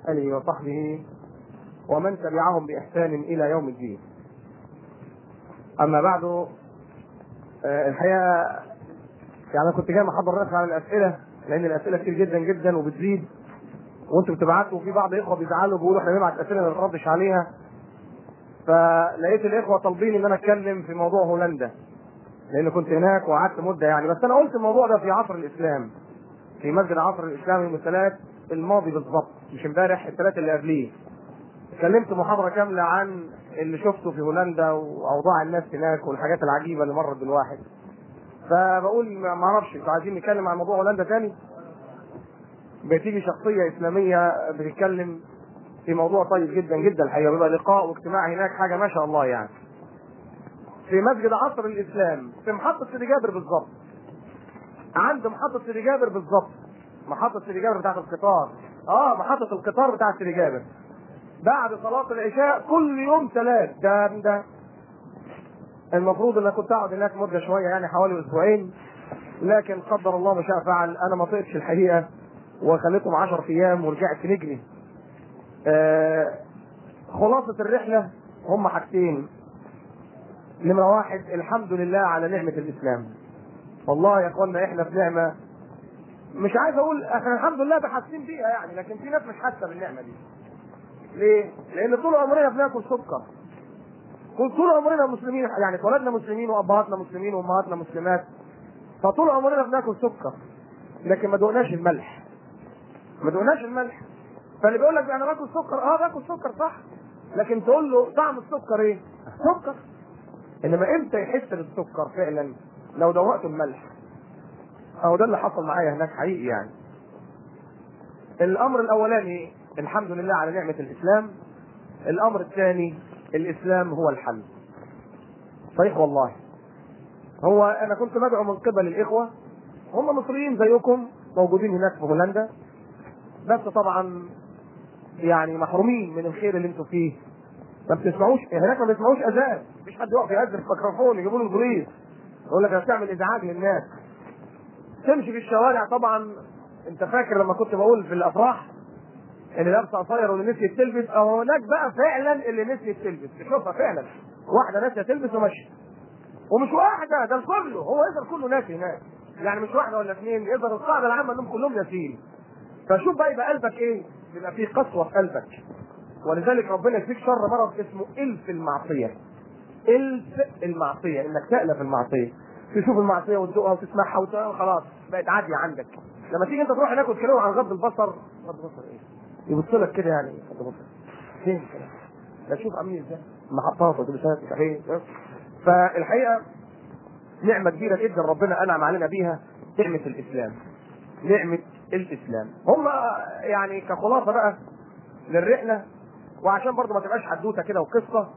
آله وصحبه ومن تبعهم بإحسان إلى يوم الدين أما بعد آه، الحقيقة يعني أنا كنت جاي محضر نفسي على الأسئلة لأن الأسئلة كتير جدا جدا وبتزيد وأنتم بتبعتوا وفي بعض الإخوة بيزعلوا بيقولوا إحنا بنبعت أسئلة ما بنردش عليها فلقيت الإخوة طالبين إن أنا أتكلم في موضوع هولندا لأن كنت هناك وقعدت مدة يعني بس أنا قلت الموضوع ده في عصر الإسلام في مسجد عصر الإسلام يوم الثلاث الماضي بالظبط مش امبارح الثلاث اللي قبليه اتكلمت محاضرة كاملة عن اللي شفته في هولندا وأوضاع الناس هناك والحاجات العجيبة اللي مرت بالواحد فبقول ما ما اعرفش انتوا عايزين نتكلم عن موضوع هولندا تاني بتيجي شخصية إسلامية بتتكلم في موضوع طيب جدا جدا الحقيقة بيبقى لقاء واجتماع هناك حاجة ما شاء الله يعني في مسجد عصر الإسلام في محطة سيدي جابر بالظبط عند محطة سيدي جابر بالظبط محطة سيدي جابر بتاعت القطار اه محطة القطار بتاعت سيدي جابر بعد صلاة العشاء كل يوم ثلاث ده ده المفروض ان انا كنت اقعد هناك مدة شوية يعني حوالي اسبوعين لكن قدر الله ما شاء فعل انا ما طقتش الحقيقة وخليتهم 10 ايام ورجعت نجري آه خلاصة الرحلة هم حاجتين نمرة واحد الحمد لله على نعمة الإسلام والله يا اخوانا احنا في نعمة مش عايز اقول احنا الحمد لله بحاسين بيها يعني لكن في ناس مش حاسة بالنعمة دي ليه؟ لأن طول عمرنا بناكل سكر كل طول عمرنا مسلمين يعني اتولدنا مسلمين وابهاتنا مسلمين وامهاتنا مسلمات فطول عمرنا بناكل سكر لكن ما دقناش الملح ما دقناش الملح فاللي بيقول لك انا باكل سكر اه باكل سكر صح لكن تقول له طعم السكر ايه؟ سكر انما امتى يحس بالسكر فعلا؟ لو دوقت الملح اهو ده اللي حصل معايا هناك حقيقي يعني الامر الاولاني الحمد لله على نعمه الاسلام الامر الثاني الاسلام هو الحل صحيح والله هو انا كنت مدعو من قبل الاخوه هم مصريين زيكم موجودين هناك في هولندا بس طبعا يعني محرومين من الخير اللي انتم فيه ما بتسمعوش هناك ما بيسمعوش اذان مفيش حد يقف يأذن في الميكروفون يجيبوا له البوليس يقول لك هتعمل ازعاج للناس تمشي في الشوارع طبعا انت فاكر لما كنت بقول في الافراح اللي لابسه قصير واللي نسيت تلبس او هناك بقى فعلا اللي نسيت تلبس تشوفها فعلا واحده ناسيه تلبس وماشيه ومش واحده ده الكل هو يقدر كله ناسي هناك يعني مش واحده ولا اثنين يقدر القاعده العامه انهم كلهم ناسيين فشوف بقى يبقى قلبك ايه؟ يبقى فيه قسوه في قلبك ولذلك ربنا يكفيك شر مرض اسمه الف المعصيه الف المعصيه انك تالف المعصيه تشوف المعصيه وتذوقها وتسمعها وخلاص بقت عاديه عندك لما تيجي انت تروح هناك وتكلموا عن غض البصر غض البصر ايه؟ يبص لك كده يعني غض البصر فين كده؟ لا شوف عاملين ازاي محطات واتوبيسات مش عارف ايه فالحقيقه نعمه كبيره جدا ربنا انعم علينا بيها نعمه الاسلام نعمه الاسلام هم يعني كخلاصه بقى للرحله وعشان برضه ما تبقاش حدوته كده وقصه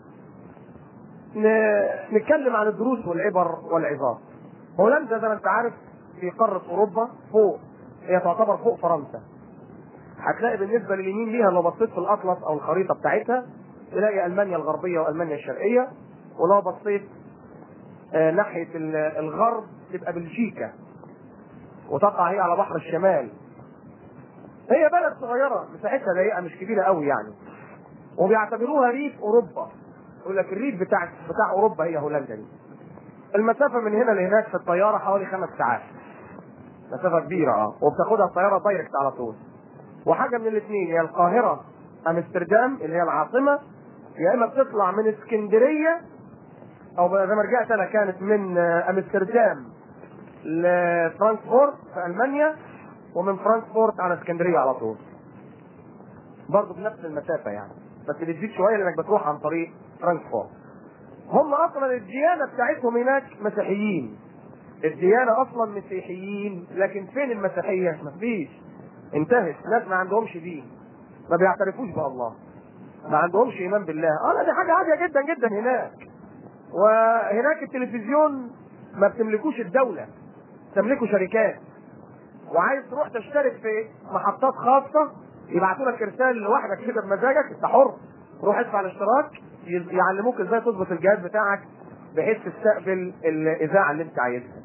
ن- نتكلم عن الدروس والعبر والعظات هولندا زي ما انت عارف في قاره اوروبا فوق هي تعتبر فوق فرنسا هتلاقي بالنسبه لليمين ليها لو بصيت في الاطلس او الخريطه بتاعتها تلاقي المانيا الغربيه والمانيا الشرقيه ولو بصيت آه، ناحيه ال- الغرب تبقى بلجيكا وتقع هي على بحر الشمال هي بلد صغيره مساحتها ضيقه مش كبيره قوي يعني وبيعتبروها ريف اوروبا يقول لك الريف بتاع بتاع اوروبا هي هولندا دي المسافه من هنا لهناك في الطياره حوالي خمس ساعات مسافه كبيره اه وبتاخدها الطياره دايركت على طول وحاجه من الاثنين يا القاهره امستردام اللي هي العاصمه يا اما بتطلع من اسكندريه او زي ما رجعت انا كانت من آه، امستردام لفرانكفورت في المانيا ومن فرانكفورت على اسكندريه على طول برضه بنفس المسافه يعني بس اللي تزيد شويه لانك بتروح عن طريق فرانكفورت هم اصلا الديانه بتاعتهم هناك مسيحيين الديانه اصلا مسيحيين لكن فين المسيحيه؟ مفيش انتهت ناس ما عندهمش دين ما بيعترفوش بالله ما عندهمش ايمان بالله اه لا دي حاجه عاديه جدا جدا هناك وهناك التلفزيون ما بتملكوش الدوله تملكه شركات وعايز تروح تشترك في محطات خاصه يبعتوا لك رساله لوحدك كده بمزاجك انت حر روح ادفع الاشتراك ي- يعلموك ازاي تظبط الجهاز بتاعك بحيث تستقبل الاذاعه اللي انت عايزها.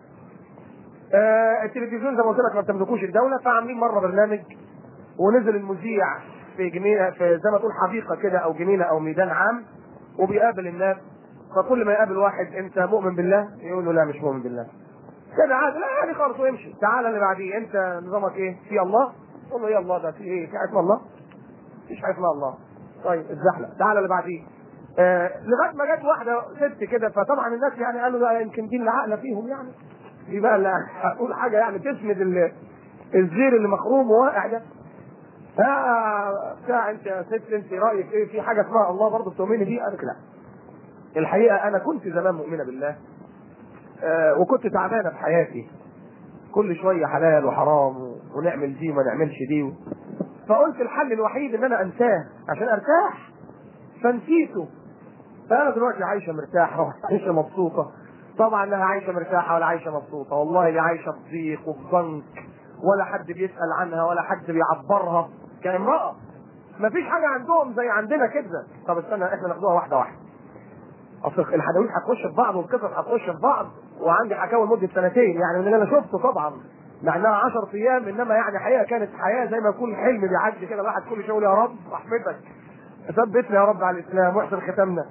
آه التلفزيون زي ما قلت لك ما بتملكوش الدوله فعاملين مره برنامج ونزل المذيع في جنينه في زي ما تقول حديقه كده او جنينه او ميدان عام وبيقابل الناس فكل ما يقابل واحد انت مؤمن بالله يقول له لا مش مؤمن بالله كده عادي لا عادي خالص ويمشي تعالى اللي بعديه انت نظامك ايه في الله قول له ايه الله ده في ايه في حاجه اسمها الله مفيش حاجه اسمها الله طيب اتزحلق تعالى اللي بعديه آه لغايه ما جت واحده ست كده فطبعا الناس يعني قالوا ده يمكن دي العقله فيهم يعني دي بقى اللي هقول حاجه يعني تسند ال- الزير اللي مخروم وواقع ده ها بتاع انت يا ست انت رايك ايه في حاجه اسمها الله برضه بتؤمني بيه قالت لا الحقيقه انا كنت زمان مؤمنه بالله آه وكنت تعبانه في حياتي كل شويه حلال وحرام و- ونعمل دي وما نعملش دي فقلت الحل الوحيد ان انا انساه عشان ارتاح فنسيته فانا دلوقتي عايشه مرتاحه وعايشه مبسوطه طبعا لا عايشه مرتاحه ولا عايشه مبسوطه والله لا عايشه في ضيق وفي ضنك ولا حد بيسال عنها ولا حد بيعبرها كامراه مفيش حاجه عندهم زي عندنا كده طب استنى احنا ناخدوها واحده واحده اصل الحدويت هتخش في بعض والقصص هتخش في بعض وعندي حكاوي لمده سنتين يعني من اللي انا شفته طبعا مع انها 10 ايام انما يعني حقيقه كانت حياه زي ما يكون حلم بيعدي كده الواحد كل شويه يقول يا رب رحمتك ثبتنا يا رب على الاسلام واحسن ختامنا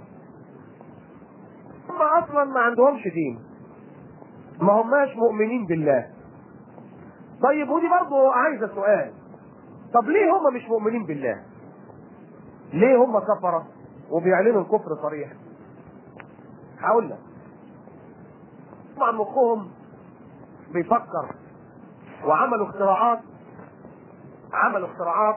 هم اصلا ما عندهمش دين ما هماش مؤمنين بالله طيب ودي برضه عايزه سؤال طب ليه هم مش مؤمنين بالله ليه هم كفره وبيعلنوا الكفر صريح هقول لك طبعا مخهم بيفكر وعملوا اختراعات عملوا اختراعات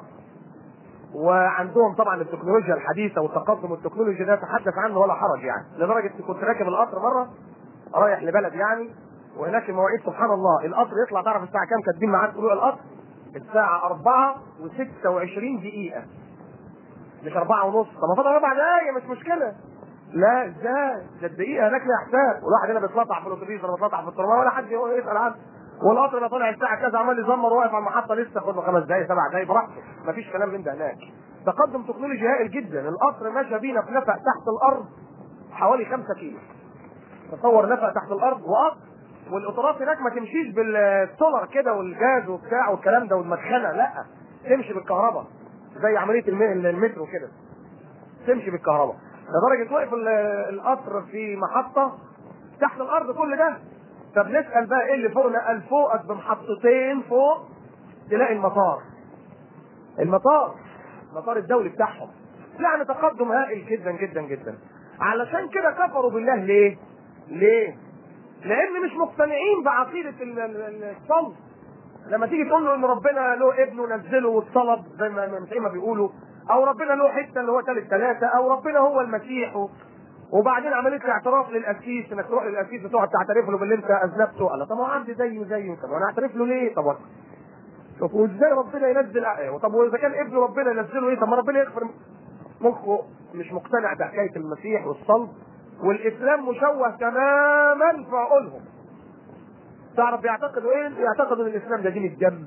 وعندهم طبعا التكنولوجيا الحديثه والتقدم التكنولوجي ده تحدث عنه ولا حرج يعني لدرجه كنت راكب القطر مره رايح لبلد يعني وهناك المواعيد سبحان الله القطر يطلع تعرف الساعه كام كاتبين ميعاد طلوع القطر الساعه 4 و26 دقيقه مش أربعة ونص طب ما فاضل أربع دقايق مش مشكلة لا ازاي ده الدقيقة هناك ليها حساب والواحد هنا بيتلطع في الأتوبيس ولا بيتلطع في الترماي ولا حد يسأل عنه والقطر اللي طالع الساعة كذا عمال يزمر واقف على المحطة لسه خد له خمس دقايق سبع دقايق براحته مفيش كلام من ده هناك تقدم تكنولوجي هائل جدا القطر مشى بينا في نفق تحت الأرض حوالي 5 كيلو تصور نفق تحت الأرض وقطر والقطارات هناك ما تمشيش بالسولر كده والجاز وبتاع والكلام ده والمدخنة لا تمشي بالكهرباء زي عمليه الم- المترو كده تمشي بالكهرباء لدرجه وقف ال- القطر في محطه تحت الارض كل ده طب نسال بقى ايه اللي فوقنا قال فوقك بمحطتين فوق تلاقي المطار المطار المطار الدولي بتاعهم يعني تقدم هائل جدا جدا جدا علشان كده كفروا بالله ليه؟ ليه؟ لان مش مقتنعين بعقيده ال- ال- ال- الصلب لما تيجي تقول له ان ربنا له ابنه نزله واتصلب زي ما ما- زي ما بيقولوا او ربنا له حته اللي هو ثالث ثلاثه او ربنا هو المسيح و- وبعدين عمليه الاعتراف للقسيس انك تروح للقسيس وتقعد تعترف له باللي انت اذنبته قال له طب هو عندي زيه زيه طب وانا اعترف له ليه؟ طب شوف وازاي ربنا ينزل آية؟ طب واذا كان ابن ربنا ينزله ايه؟ طب ما ربنا يغفر مخه مش مقتنع بحكايه المسيح والصلب والاسلام مشوه تماما في عقولهم تعرف بيعتقدوا ايه؟ بيعتقدوا ان الاسلام ده دين الدم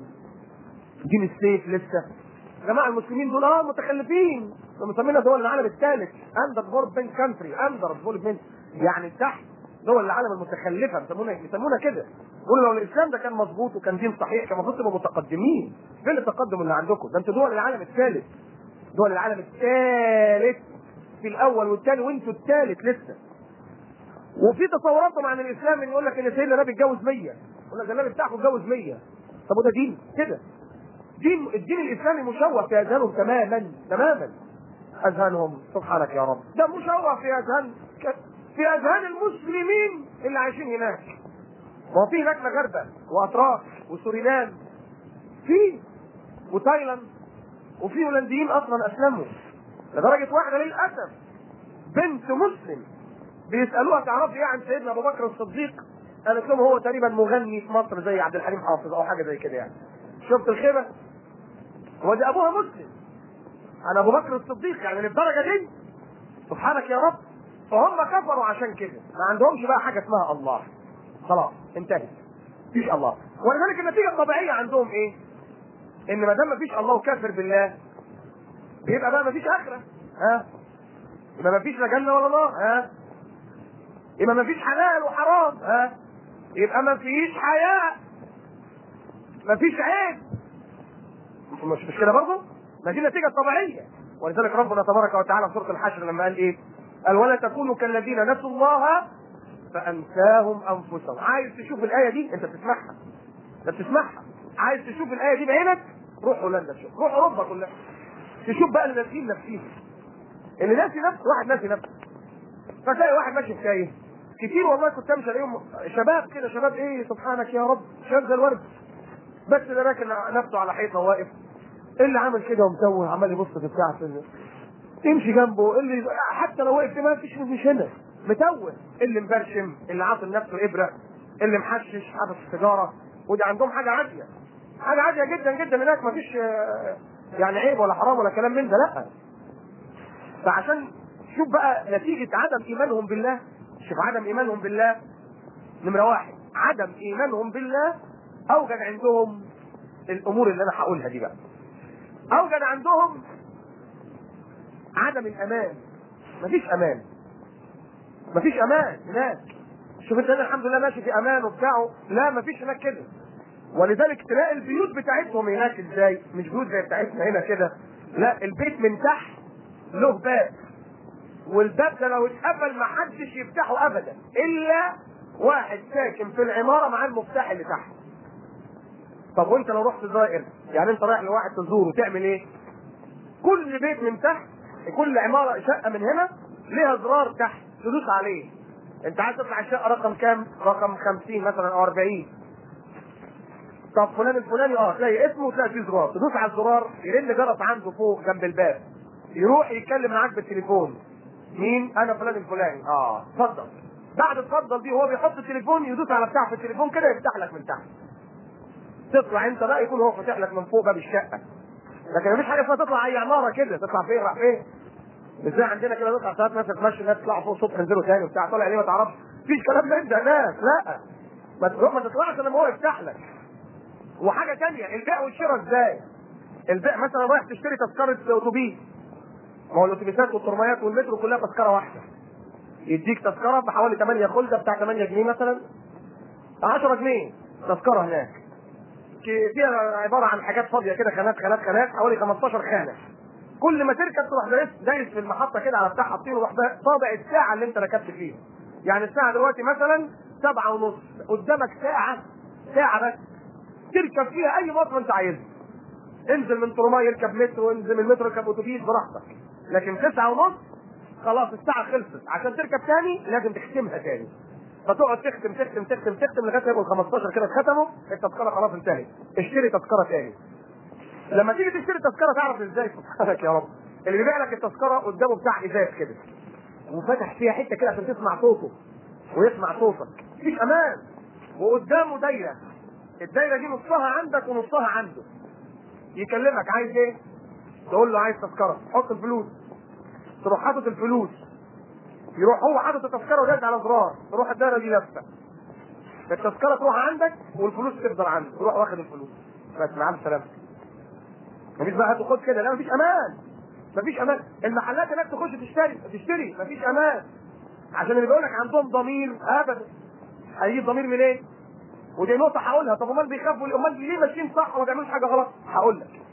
دين السيف لسه جماعة المسلمين دول اه متخلفين مسمينا دول العالم الثالث اندر ديفلوبمنت كانتري اندر ديفلوبمنت يعني تحت دول العالم المتخلفه بيسمونا بيسمونا كده يقولوا لو الاسلام ده كان مظبوط وكان دين صحيح كان المفروض تبقوا متقدمين فين التقدم اللي عندكم؟ ده انتوا دول العالم الثالث دول العالم الثالث في الاول والثاني وانتوا الثالث لسه وفي تصوراتهم عن الاسلام ان يقول لك ان سيدنا النبي اتجوز 100 يقول لك ده النبي بتاعكم اتجوز 100 طب وده دين كده دين الدين الاسلامي مشوه في اذهانهم تماما تماما اذهانهم سبحانك يا رب ده مشوه في اذهان في اذهان المسلمين اللي عايشين هناك ما هو في هناك مغاربه واتراك وسوريلان في وتايلاند وفي هولنديين اصلا اسلموا لدرجه واحده للاسف بنت مسلم بيسالوها تعرفي ايه عن سيدنا ابو بكر الصديق؟ قالت لهم هو تقريبا مغني في مصر زي عبد الحليم حافظ او حاجه زي كده يعني. شفت الخيبه؟ ودي ابوها مسلم. انا ابو بكر الصديق يعني للدرجه دي سبحانك يا رب فهم كفروا عشان كده ما عندهمش بقى حاجه اسمها الله خلاص انتهت مفيش الله ولذلك النتيجه الطبيعيه عندهم ايه؟ ان ما دام مفيش الله وكافر بالله بيبقى بقى مفيش اخره ها يبقى مفيش لا جنه ولا نار ها يبقى مفيش حلال وحرام ها يبقى مفيش حياء مفيش عيب مش مش كده برضه ما دي النتيجه الطبيعيه ولذلك ربنا تبارك وتعالى في سوره الحشر لما قال ايه؟ قال ولا تكونوا كالذين نسوا الله فانساهم انفسهم عايز تشوف الايه دي انت بتسمعها انت بتسمعها عايز تشوف الايه دي بعينك روح هولندا شوف روح اوروبا كلها تشوف بقى اللي ناسيين نفسيهم اللي ناسي نفسه واحد ناسي نفسه فتلاقي واحد ماشي في تايه كتير والله كنت امشي الاقيهم شباب كده شباب ايه سبحانك يا رب شباب زي الورد بس اللي راكن نفسه على حيطه واقف اللي عامل كده ومتوه عمال يبص في بتاع في تمشي جنبه اللي حتى لو وقف ما فيش مش هنا متوه اللي مبرشم اللي عاطل نفسه ابره اللي محشش حاطط السيجاره ودي عندهم حاجه عاديه حاجه عاديه جدا جدا هناك ما فيش يعني عيب ولا حرام ولا كلام من ده لا فعشان شوف بقى نتيجه عدم ايمانهم بالله شوف عدم ايمانهم بالله نمره واحد عدم ايمانهم بالله اوجد عندهم الامور اللي انا هقولها دي بقى اوجد عندهم عدم الامان مفيش امان مفيش امان هناك شوف انت انا الحمد لله ماشي في امان وبتاعه لا مفيش هناك كده ولذلك تلاقي البيوت بتاعتهم هناك ازاي مش بيوت زي بتاعتنا هنا كده لا البيت من تحت له باب والباب ده لو اتقفل ما حدش يفتحه ابدا الا واحد ساكن في العماره مع المفتاح اللي تحت طب وانت لو رحت زائر يعني انت رايح لواحد تزوره تعمل ايه كل بيت من تحت كل عماره شقه من هنا ليها زرار تحت تدوس عليه انت عايز تطلع الشقه رقم كام رقم 50 مثلا او 40 طب فلان الفلاني اه تلاقي اسمه وتلاقي فيه زرار تدوس على الزرار يرن جرس عنده فوق جنب الباب يروح يتكلم معاك بالتليفون مين انا فلان الفلاني اه اتفضل بعد اتفضل دي هو بيحط التليفون يدوس على بتاع في التليفون كده يفتح لك من تحت تطلع انت بقى يكون هو فاتح لك من فوق باب الشقه لكن مفيش حاجه اسمها تطلع اي عماره كده تطلع فين راح فين مش زي عندنا كده تطلع ساعات ناس تمشي الناس تطلعوا فوق الصبح ينزلوا تاني وبتاع طالع ليه ما تعرفش مفيش كلام من ده ناس لا ما تروح ما تطلعش لما هو يفتح لك وحاجه ثانيه البيع والشراء ازاي؟ البيع مثلا رايح تشتري تذكره اتوبيس ما هو الاتوبيسات والترميات والمترو كلها تذكره واحده يديك تذكره بحوالي 8 خلده بتاع 8 جنيه مثلا 10 جنيه تذكره هناك فيها عباره عن حاجات فاضيه كده خانات خانات خانات حوالي 15 خانه كل ما تركب تروح دايس دايس في المحطه كده على بتاع حاطين وروح طابع الساعه اللي انت ركبت فيها يعني الساعه دلوقتي مثلا سبعة ونص قدامك ساعه ساعه بس تركب فيها اي مواصله انت عايزها انزل من ترماي يركب مترو انزل من المترو يركب اتوبيس براحتك لكن تسعة ونص خلاص الساعة خلصت عشان تركب تاني لازم تختمها تاني فتقعد تختم تختم تختم تختم لغايه ما يبقوا 15 كده اتختموا التذكره خلاص انتهت اشتري تذكره تاني لما تيجي تشتري تذكره تعرف ازاي سبحانك يا رب اللي بيبيع لك التذكره قدامه بتاع ازاز كده وفتح فيها حته كده عشان تسمع صوته ويسمع صوتك مفيش امان وقدامه دايره الدايره دي نصها عندك ونصها عنده يكلمك عايز ايه تقول له عايز تذكره حط الفلوس تروح حاطط الفلوس يروح هو حاطط التذكره ودايس على زرار تروح الدايره دي لفه التذكره تروح عندك والفلوس تفضل عنده تروح واخد الفلوس بس مع السلامه مفيش بقى هات خد كده لا مفيش امان مفيش امان المحلات هناك تخش تشتري تشتري مفيش امان عشان اللي بيقول لك عندهم ضمير ابدا هيجيب ضمير منين؟ إيه؟ ودي نقطة هقولها طب امال بيخافوا امال ليه ماشيين صح وما بيعملوش حاجة غلط؟ هقول لك.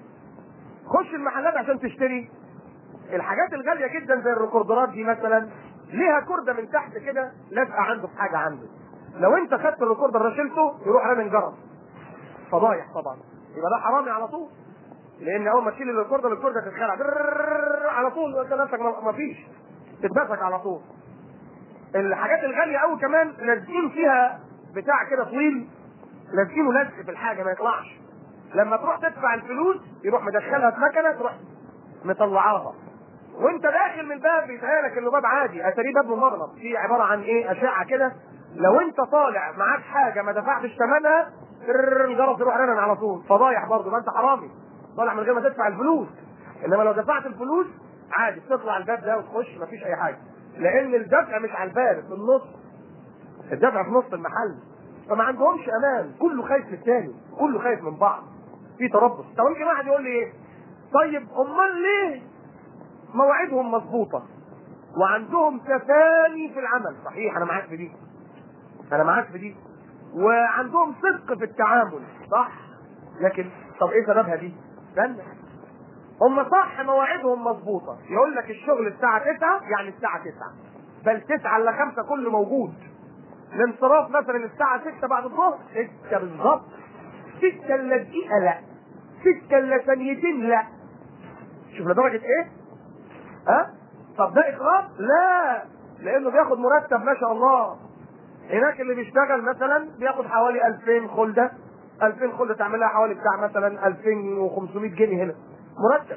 خش المحلات عشان تشتري الحاجات الغالية جدا زي الريكوردرات دي مثلا ليها كردة من تحت كده لازقة عنده في حاجة عنده. لو انت خدت الريكوردر رشلته يروح رامي جرس. فضايح طبعا. يبقى ده حرامي على طول. لان اول ما تشيل الريكوردر الكوردة تتخلع على طول انت نفسك ما فيش تتمسك على طول. الحاجات الغالية قوي كمان لازقين فيها بتاع كده طويل لازقينه لزق في الحاجه ما يطلعش لما تروح تدفع الفلوس يروح مدخلها في مكنه تروح مطلعاها وانت داخل من الباب بيتهيألك انه باب عادي اتاريه باب ممرض فيه عباره عن ايه اشعه كده لو انت طالع معاك حاجه ما دفعتش ثمنها الجرس يروح رنن على طول فضايح برضه ما انت حرامي طالع من غير ما تدفع الفلوس انما لو دفعت الفلوس عادي بتطلع الباب ده وتخش مفيش اي حاجه لان الدفع مش على الباب في النص الدفع في نص المحل فما عندهمش امان كله خايف من الثاني كله خايف من بعض في تربص طب يمكن واحد يقول لي ايه طيب امال ليه مواعيدهم مظبوطه وعندهم تفاني في العمل صحيح انا معاك في دي انا معاك في دي وعندهم صدق في التعامل صح لكن طب ايه سببها دي استنى هم صح مواعيدهم مظبوطه يقول لك الشغل الساعه 9 يعني الساعه 9 بل 9 الا 5 كله موجود الانصراف مثلا الساعه 6 بعد الظهر 6 بالظبط 6 الا دقيقه لا 6 الا ثانيتين لا شوف لدرجه ايه؟ ها؟ طب ده اقرار؟ لا لانه بياخد مرتب ما شاء الله هناك اللي بيشتغل مثلا بياخد حوالي 2000 خلده 2000 خلده تعمل لها حوالي بتاع مثلا 2500 جنيه هنا مرتب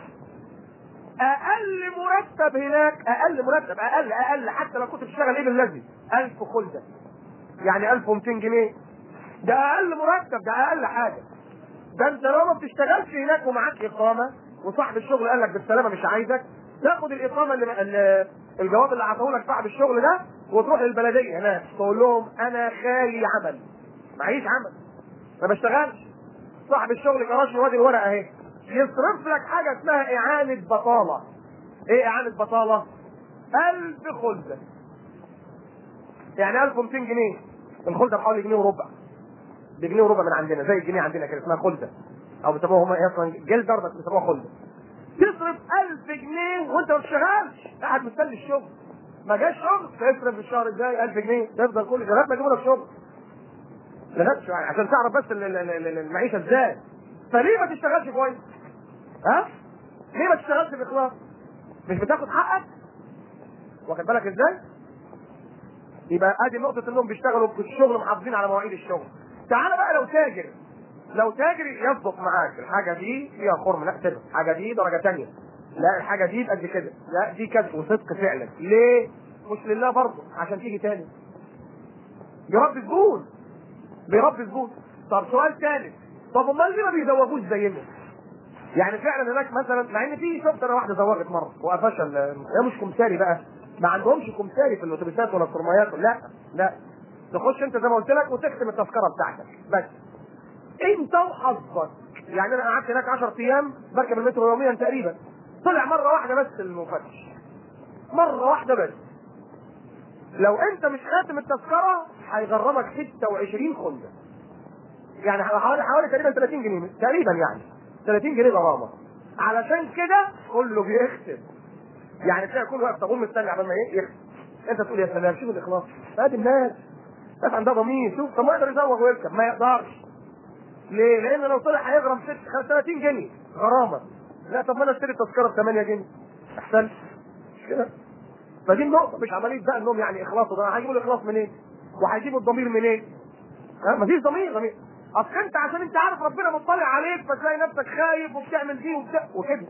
اقل مرتب هناك اقل مرتب اقل اقل حتى لو كنت بتشتغل ايه بالذي 1000 خلده يعني 1200 جنيه ده اقل مرتب ده اقل حاجه ده انت لو ما بتشتغلش هناك ومعاك اقامه وصاحب الشغل قال لك بالسلامه مش عايزك تاخد الاقامه اللي اللي- الجواب اللي عطاه لك صاحب الشغل ده وتروح للبلديه هناك تقول لهم انا خالي عمل معيش عمل ما بشتغلش صاحب الشغل جراش وادي الورقه اهي يصرف لك حاجه اسمها اعانه بطاله ايه اعانه بطاله 1000 خلده يعني 1200 جنيه الخلده بحوالي جنيه وربع بجنيه وربع من عندنا زي الجنيه عندنا كده اسمها خلده او بيسموها هم اصلا جلدر بس بيسموها خلده تصرف 1000 جنيه وانت ما بتشتغلش قاعد مستني الشغل ما جاش شغل تصرف الشهر الجاي 1000 جنيه تفضل كل لغايه ما يجيبوا لك شغل لغايه يعني عشان تعرف بس ال- ال- ال- ال- المعيشه ازاي فليه ما تشتغلش كويس؟ ها؟ ليه ما تشتغلش باخلاص؟ مش بتاخد حقك؟ واخد بالك ازاي؟ يبقى ادي نقطة انهم بيشتغلوا في الشغل محافظين على مواعيد الشغل. تعالى بقى لو تاجر لو تاجر يصدق معاك الحاجة دي فيها خرم لا كده، الحاجة دي درجة تانية. لا الحاجة دي قد كده، لا دي كذب وصدق فعلا، ليه؟ مش لله برضه عشان تيجي تاني. بيربي زبون بيربي زبون. طب سؤال ثالث، طب امال ليه ما بيزوجوش زينا؟ يعني فعلا هناك مثلا مع ان في شفت انا واحده زوجت مره وقفشه ال- هي مش كمساري بقى ما عندهمش كمساري في الاتوبيسات ولا الترميات لا لا تخش انت زي ما قلت لك وتختم التذكره بتاعتك بس انت وحظك يعني انا قعدت هناك 10 ايام بركب المترو يوميا تقريبا طلع مره واحده بس المفتش مره واحده بس لو انت مش خاتم التذكره هيغرمك 26 خلده يعني حوالي حوالي تقريبا 30 جنيه تقريبا يعني 30 جنيه غرامه علشان كده كله بيختم يعني تلاقي كل واقف تقوم مستني عبال ما ايه يختم انت تقول يا سلام شوف الاخلاص ادي الناس ناس عندها ضمير شوف طب ما يقدر يزوغ ويركب ما يقدرش ليه؟ لان لو طلع هيغرم ست 30 جنيه غرامه لا طب ما انا اشتري تذكره ب 8 جنيه احسن مش كده فدي النقطه مش عمليه بقى انهم يعني اخلاص ده هيجيبوا الاخلاص منين؟ وهيجيبوا الضمير منين؟ ها مفيش ضمير ضمير اصل انت عشان انت عارف ربنا مطلع عليك فتلاقي نفسك خايف وبتعمل دي وبتاع وكده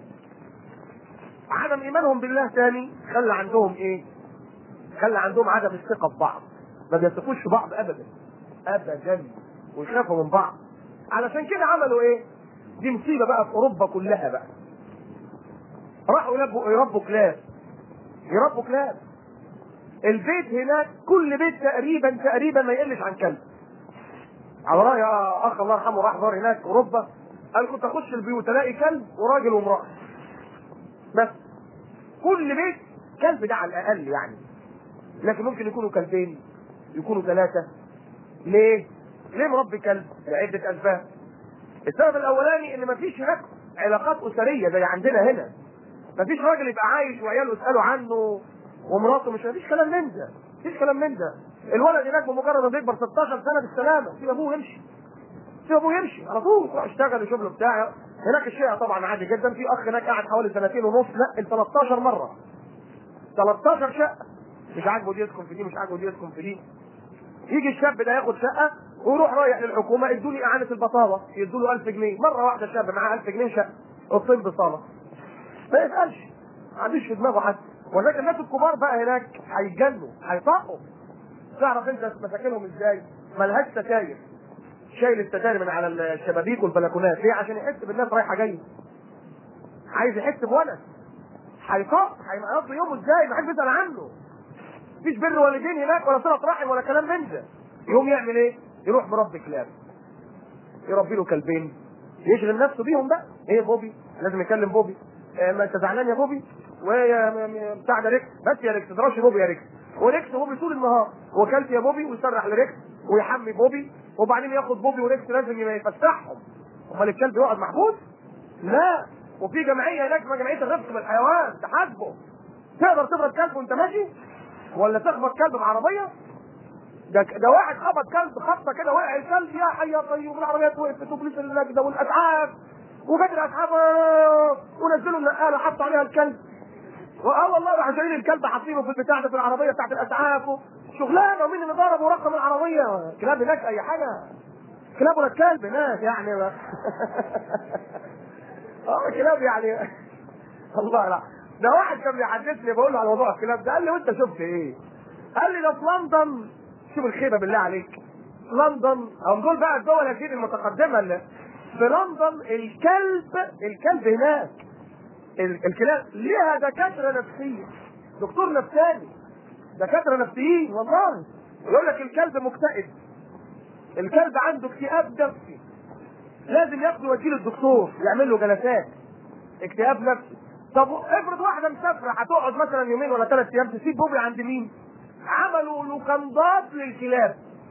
عدم ايمانهم بالله تاني خلى عندهم ايه؟ خلى عندهم عدم الثقه في بعض ما بيثقوش في بعض ابدا ابدا ويخافوا من بعض علشان كده عملوا ايه؟ دي مصيبه بقى في اوروبا كلها بقى راحوا يربوا يربوا كلاب يربوا كلاب البيت هناك كل بيت تقريبا تقريبا ما يقلش عن كلب على راي اخ الله يرحمه راح زار هناك اوروبا قال كنت اخش البيوت الاقي كلب وراجل وامراه بس كل بيت كلب ده على الاقل يعني لكن ممكن يكونوا كلبين يكونوا ثلاثه ليه؟ ليه مربي كلب؟ لعده اسباب السبب الاولاني ان مفيش هناك علاقات اسريه زي عندنا هنا مفيش راجل يبقى عايش وعياله يسالوا عنه ومراته مش مفيش كلام من ده مفيش كلام من ده الولد هناك بمجرد ما يكبر 16 سنه بالسلامه سيب ابوه يمشي سيب ابوه يمشي على طول يروح يشتغل يشوف له بتاع هناك الشيء طبعا عادي جدا في اخ هناك قاعد حوالي سنتين ونص نقل 13 مره 13 شقه مش عاجبه دي يسكن في دي مش عاجبه دي يسكن في دي يجي الشاب ده ياخد شقه ويروح رايح للحكومه ادوني اعانه البطاله يدوا له 1000 جنيه مره واحده شاب معاه 1000 جنيه شقه اوضتين بصاله ما يسالش ما عندوش في دماغه حد ولكن الناس الكبار بقى هناك هيتجنوا هيطقوا تعرف انت مساكنهم ازاي؟ ملهاش ستاير شايل الستاير من على الشبابيك والبلكونات ليه؟ عشان يحس بالناس رايحه جايه عايز يحس بولد هيطق هيقضي يومه ازاي؟ ما حدش بيسال عنه مفيش بر والدين هناك ولا صله رحم ولا كلام من ده يقوم يعمل ايه؟ يروح مربي كلاب يربي له كلبين يشغل نفسه بيهم بقى ايه بوبي لازم يكلم بوبي آه ما انت زعلان يا بوبي ويا م- م- بتاع ده ريكس بس يا ريكس ما تضربش بوبي يا ريكس وريكس وبوبي طول النهار وكلت يا بوبي ويسرح لريكس ويحمي بوبي وبعدين ياخد بوبي وريكس لازم يفسحهم امال الكلب يقعد محبوس لا وفي جمعيه هناك اسمها جمعيه الرفق بالحيوان تحاسبه تقدر تضرب كلب وانت ماشي ولا تخبط كلب بعربيه ده ده واحد خبط كلب خبطه كده وقع الكلب يا حي يا طيب العربيات وقفت وبوليس اللجنه والاسعاف وجت الاسعاف آه، ونزلوا النقاله حطوا عليها الكلب واه والله راحوا شايلين الكلب حاطينه في البتاع ده في العربيه بتاعت الاسعاف شغلانه ومين اللي ضرب ورقم العربيه كلاب هناك اي حاجه كلاب ولا الكلب هناك يعني اه كلاب يعني الله لا ده واحد كان بيحدثني بقول له على موضوع الكلاب ده قال لي وانت شفت ايه؟ قال لي ده في لندن شوف الخيبه بالله عليك لندن هم دول بقى الدول اكيد المتقدمه اللي في لندن الكلب الكلب هناك ال- الكلاب ليها دكاتره نفسيه دكتور نفساني دكاتره نفسيين والله يقول لك الكلب مكتئب الكلب عنده اكتئاب نفسي لازم ياخده وكيل الدكتور يعمل له جلسات اكتئاب نفسي طب افرض واحده مسافره هتقعد مثلا يومين ولا ثلاث ايام تسيب بوبي عند مين؟ عملوا لوكندات للكلاب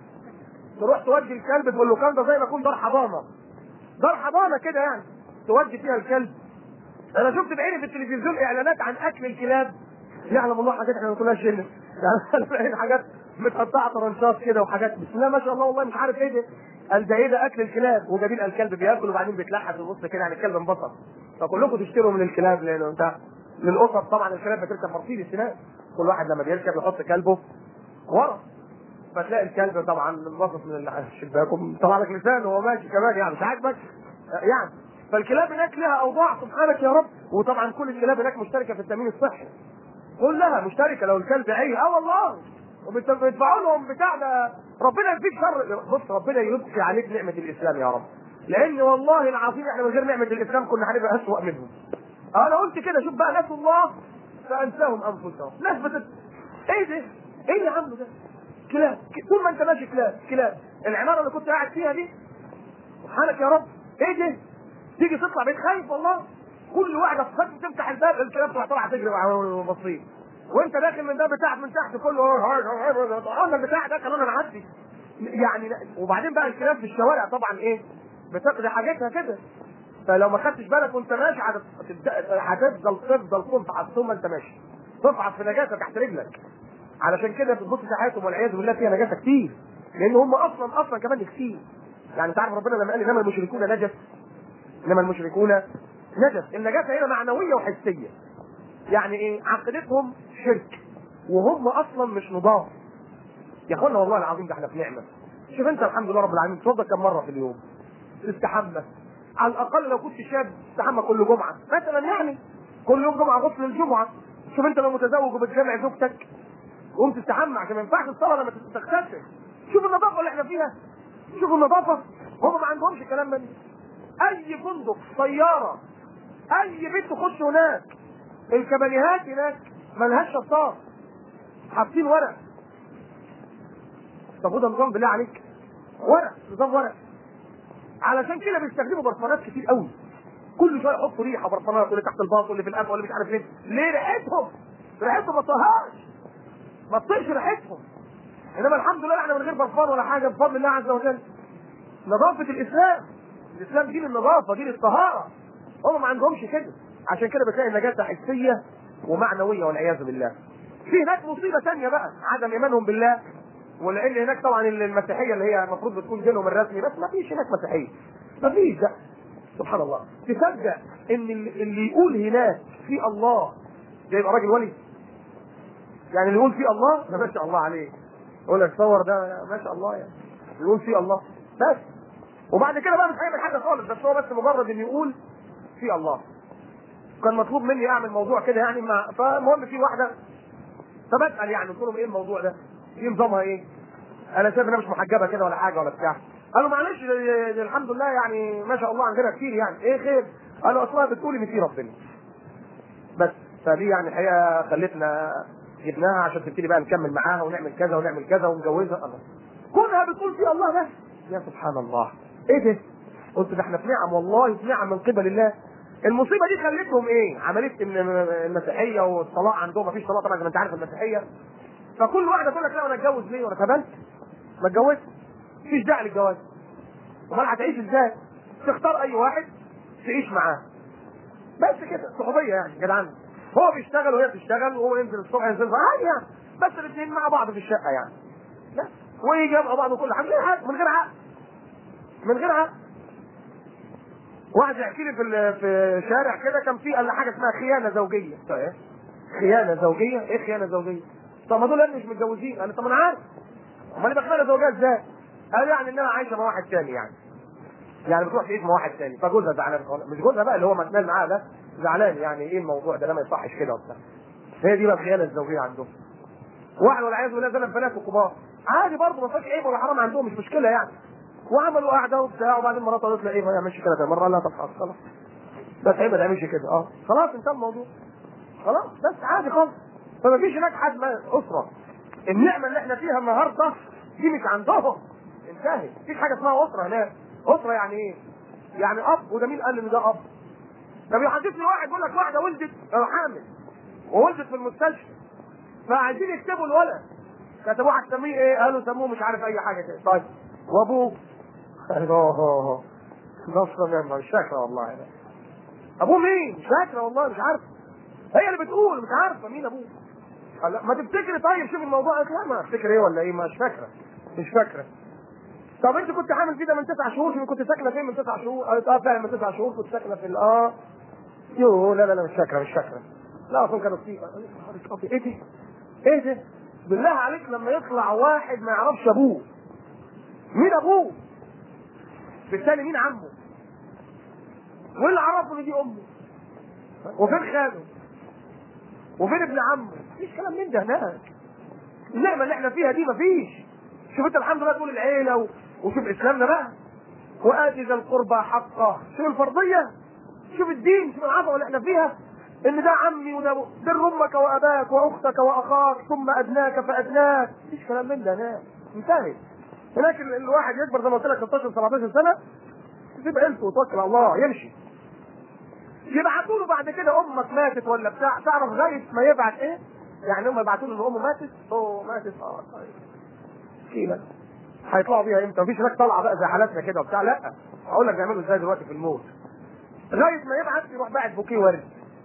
تروح تودي الكلب تقول لوكاندا زي ما يكون دار حضانه دار حضانه كده يعني تودي فيها الكلب انا شفت بعيني في التلفزيون اعلانات عن اكل الكلاب يعلم الله حاجات احنا ما بناكلهاش هنا يعني لقيت حاجات متقطعه طرنشات كده وحاجات بسم الله ما شاء الله والله مش عارف ايه ده قال ده ايه ده اكل الكلاب وجايبين الكلب بياكل وبعدين بيتلحس ويبص كده يعني الكلب انبسط فكلكم تشتروا من الكلاب لانه انت للاسر طبعا الكلاب بتركب مرسيدس هناك كل واحد لما بيركب يحط كلبه ورا فتلاقي الكلب طبعا انبسط من الشباك وطلع لك لسانه وهو ماشي كمان يعني مش عاجبك يعني فالكلاب هناك لها اوضاع سبحانك يا رب وطبعا كل الكلاب هناك مشتركه في التامين الصحي كلها مشتركه لو الكلب عي اه والله وبيدفعوا لهم بتاع ده ربنا يكفيك شر بص ربنا يبقي عليك نعمه الاسلام يا رب لان والله العظيم احنا من غير نعمه الاسلام كنا هنبقى اسوء منهم انا قلت كده شوف بقى ناس الله فانساهم انفسهم ناس بتت ايه ده؟ ايه اللي عامله ده؟ كلاب طول ما انت ماشي كلاب كلاب العماره اللي كنت قاعد فيها دي سبحانك يا رب ايه ده؟ تيجي تطلع بيت خايف والله كل واحده فتح تفتح الباب الكلاب تروح طالعه تجري وبصير وانت داخل من الباب بتاعك من تحت كله قلنا البتاع ده كمان نعدي يعني وبعدين بقى الكلاب في الشوارع طبعا ايه بتقضي حاجتها كده فلو ما خدتش بالك وانت ماشي هتبدا- هتفضل تفضل تفعص طول ما انت ماشي تفعص في نجاسه تحت رجلك علشان كده بتبص في حياتهم والعياذ بالله فيها نجاسه كتير لان هم اصلا اصلا كمان كتير يعني انت عارف ربنا لما قال انما المشركون نجس انما المشركون نجس النجاسه هنا معنويه وحسيه يعني ايه عقيدتهم شرك وهم اصلا مش نضاف يا اخوانا والله العظيم ده احنا في نعمه شوف انت الحمد لله رب العالمين تتوضا كم مره في اليوم تستحمى على الاقل لو كنت شاب تستحمى كل جمعه مثلا يعني كل يوم جمعه غسل الجمعه شوف انت لو متزوج وبتجامع زوجتك قوم تستحمى عشان ما ينفعش الصلاه لما تغتسل شوف النظافه اللي احنا فيها شوف النظافه هم ما عندهمش الكلام ده اي فندق طياره اي بيت تخش هناك الكبانيهات هناك ملهاش شطار حاطين ورق طب وده نظام بالله عليك ورق نظام ورق علشان كده بيستخدموا برفانات كتير قوي كل شويه يحطوا ريحه برفانات واللي تحت الباص واللي في القفا واللي مش عارف فين ليه ريحتهم ريحتهم ما تطهرش ما تطيرش ريحتهم انما الحمد لله احنا من غير برفان ولا حاجه بفضل الله عز وجل نظافه الاسلام الاسلام دين النظافه دين الطهاره هم ما عندهمش كده عشان كده بتلاقي النجاسه حسيه ومعنويه والعياذ بالله في هناك مصيبه ثانيه بقى عدم ايمانهم بالله ولان هناك طبعا المسيحيه اللي هي المفروض بتكون دينهم الرسمي بس ما فيش هناك مسيحيه ما فيش ده سبحان الله تصدق ان اللي اللي يقول هناك في الله ده يبقى راجل ولي يعني اللي يقول في الله ده ما شاء الله عليه يقول لك صور ده ما شاء الله يعني يقول في الله بس وبعد كده بقى مش هيعمل حاجه خالص بس هو بس مجرد انه يقول في الله كان مطلوب مني اعمل موضوع كده يعني ما فالمهم في واحده فبسال يعني قلت لهم ايه الموضوع ده؟ دي نظامها ايه؟ انا شايف انها مش محجبه كده ولا حاجه ولا بتاع قالوا معلش دي- دي الحمد لله يعني ما شاء الله عندنا كتير يعني ايه خير؟ قالوا اصلها بتقول ان في ربنا بس فدي يعني الحقيقه خلتنا جبناها عشان تبتدي بقى نكمل معاها ونعمل كذا ونعمل كذا ونجوزها الله كونها بتقول في الله بس يا سبحان الله ايه ده؟ قلت ده احنا في نعم والله في نعم من قبل الله المصيبه دي خلتهم ايه؟ عمليه ان المسيحيه والصلاه عندهم مفيش صلاه طبعا زي ما انت عارف المسيحيه فكل واحده تقول لك لا انا اتجوز ليه؟ وانا اتقبلت ما اتجوزت مفيش داعي للجواز امال هتعيش ازاي؟ تختار اي واحد تعيش معاه بس كده صحوبيه يعني جدعان هو بيشتغل وهي بتشتغل وهو ينزل الصبح ينزل عادي يعني بس الاثنين مع بعض في الشقه يعني بس ويجي يبقى بعض كل حاجه من غير عقد من غير عقد من غير عقد واحد يحكي لي في ال- في شارع كده كان في قال حاجه اسمها خيانه زوجيه طيب إيه؟ خيانه زوجيه ايه خيانه زوجيه طب ما دول يعني مش متجوزين انا طب انا عارف امال يبقى خيانه زوجيه ازاي قال يعني ان انا عايشه مع واحد تاني يعني يعني بتروح تعيش مع واحد تاني فجوزها زعلان مش جوزها بقى اللي هو متنال معاه ده زعلان يعني ايه الموضوع ده لا ما يصحش كده وبتاع هي دي بقى الخيانه الزوجيه عندهم واحد والعياذ بالله زلم بنات وكبار عادي برضه ما فيش عيب ولا حرام عندهم مش مشكله يعني وعملوا قعده وبتاع وبعدين مراته قالت له ايه ما يعملش كده تاني. مره قال لها طب خلاص خلاص بس عيب ما تعملش كده اه خلاص انتهى الموضوع خلاص بس عادي خالص فما فيش هناك حد ما اسره النعمه اللي احنا فيها النهارده دي مش عندهم انتهت مفيش حاجه اسمها اسره هناك اسره يعني ايه؟ يعني اب وده مين قال ان ده اب؟ ده بيحدثني واحد يقول لك واحده ولدت أو حامل وولدت في المستشفى فعايزين يكتبوا الولد كتبوه هتسميه ايه؟ قالوا سموه مش عارف اي حاجه كده طيب وابوه قال اوه نصر منه مش فاكره والله أنا. ابوه مين؟ مش فاكره والله مش عارفه هي اللي بتقول مش عارفه مين ابوه قال لا، ما تفتكري طيب شوف الموضوع قالت لا ما افتكر ايه ولا ايه مش فاكره مش فاكره طب انت كنت حامل فيه ده من تسع شهور شوف كنت ساكنه فين من تسع شهور قالت اه فعلا من تسع شهور كنت ساكنه في ال- اه يو لا لا لا مش فاكره مش فاكره لا اصلا كانت فيه ايه ده؟ ايه ده؟ بالله عليك لما يطلع واحد ما يعرفش ابوه مين ابوه؟ بالتالي مين عمه؟ وايه اللي عرفه ان دي امه؟ وفين خاله؟ وفين ابن عمه؟ مفيش كلام من ده هناك النعمه اللي احنا فيها دي مفيش شوف انت الحمد لله تقول العيله و... وشوف اسلامنا بقى وآتي ذا القربى حقه شوف الفرضيه شوف الدين شوف العظمه اللي احنا فيها ان ده عمي وده أبو- بر امك واباك واختك واخاك ثم ادناك فادناك مفيش كلام من ده هناك انتهت هناك ال- الواحد يكبر زي ما قلت لك 16 17 سنه يسيب عيلته ويتوكل على الله يمشي يبعتوا له بعد كده امك ماتت ولا بتاع تعرف لغايه ما يبعت ايه؟ يعني هم يبعتوا له ان امه ماتت اوه ماتت اه طيب كده هيطلعوا بيها امتى؟ مفيش هناك طلعه بقى زي حالاتنا كده وبتاع لا هقول لك بيعملوا ازاي دلوقتي في الموت لغايه ما يبعت يروح باعت بوكيه ورد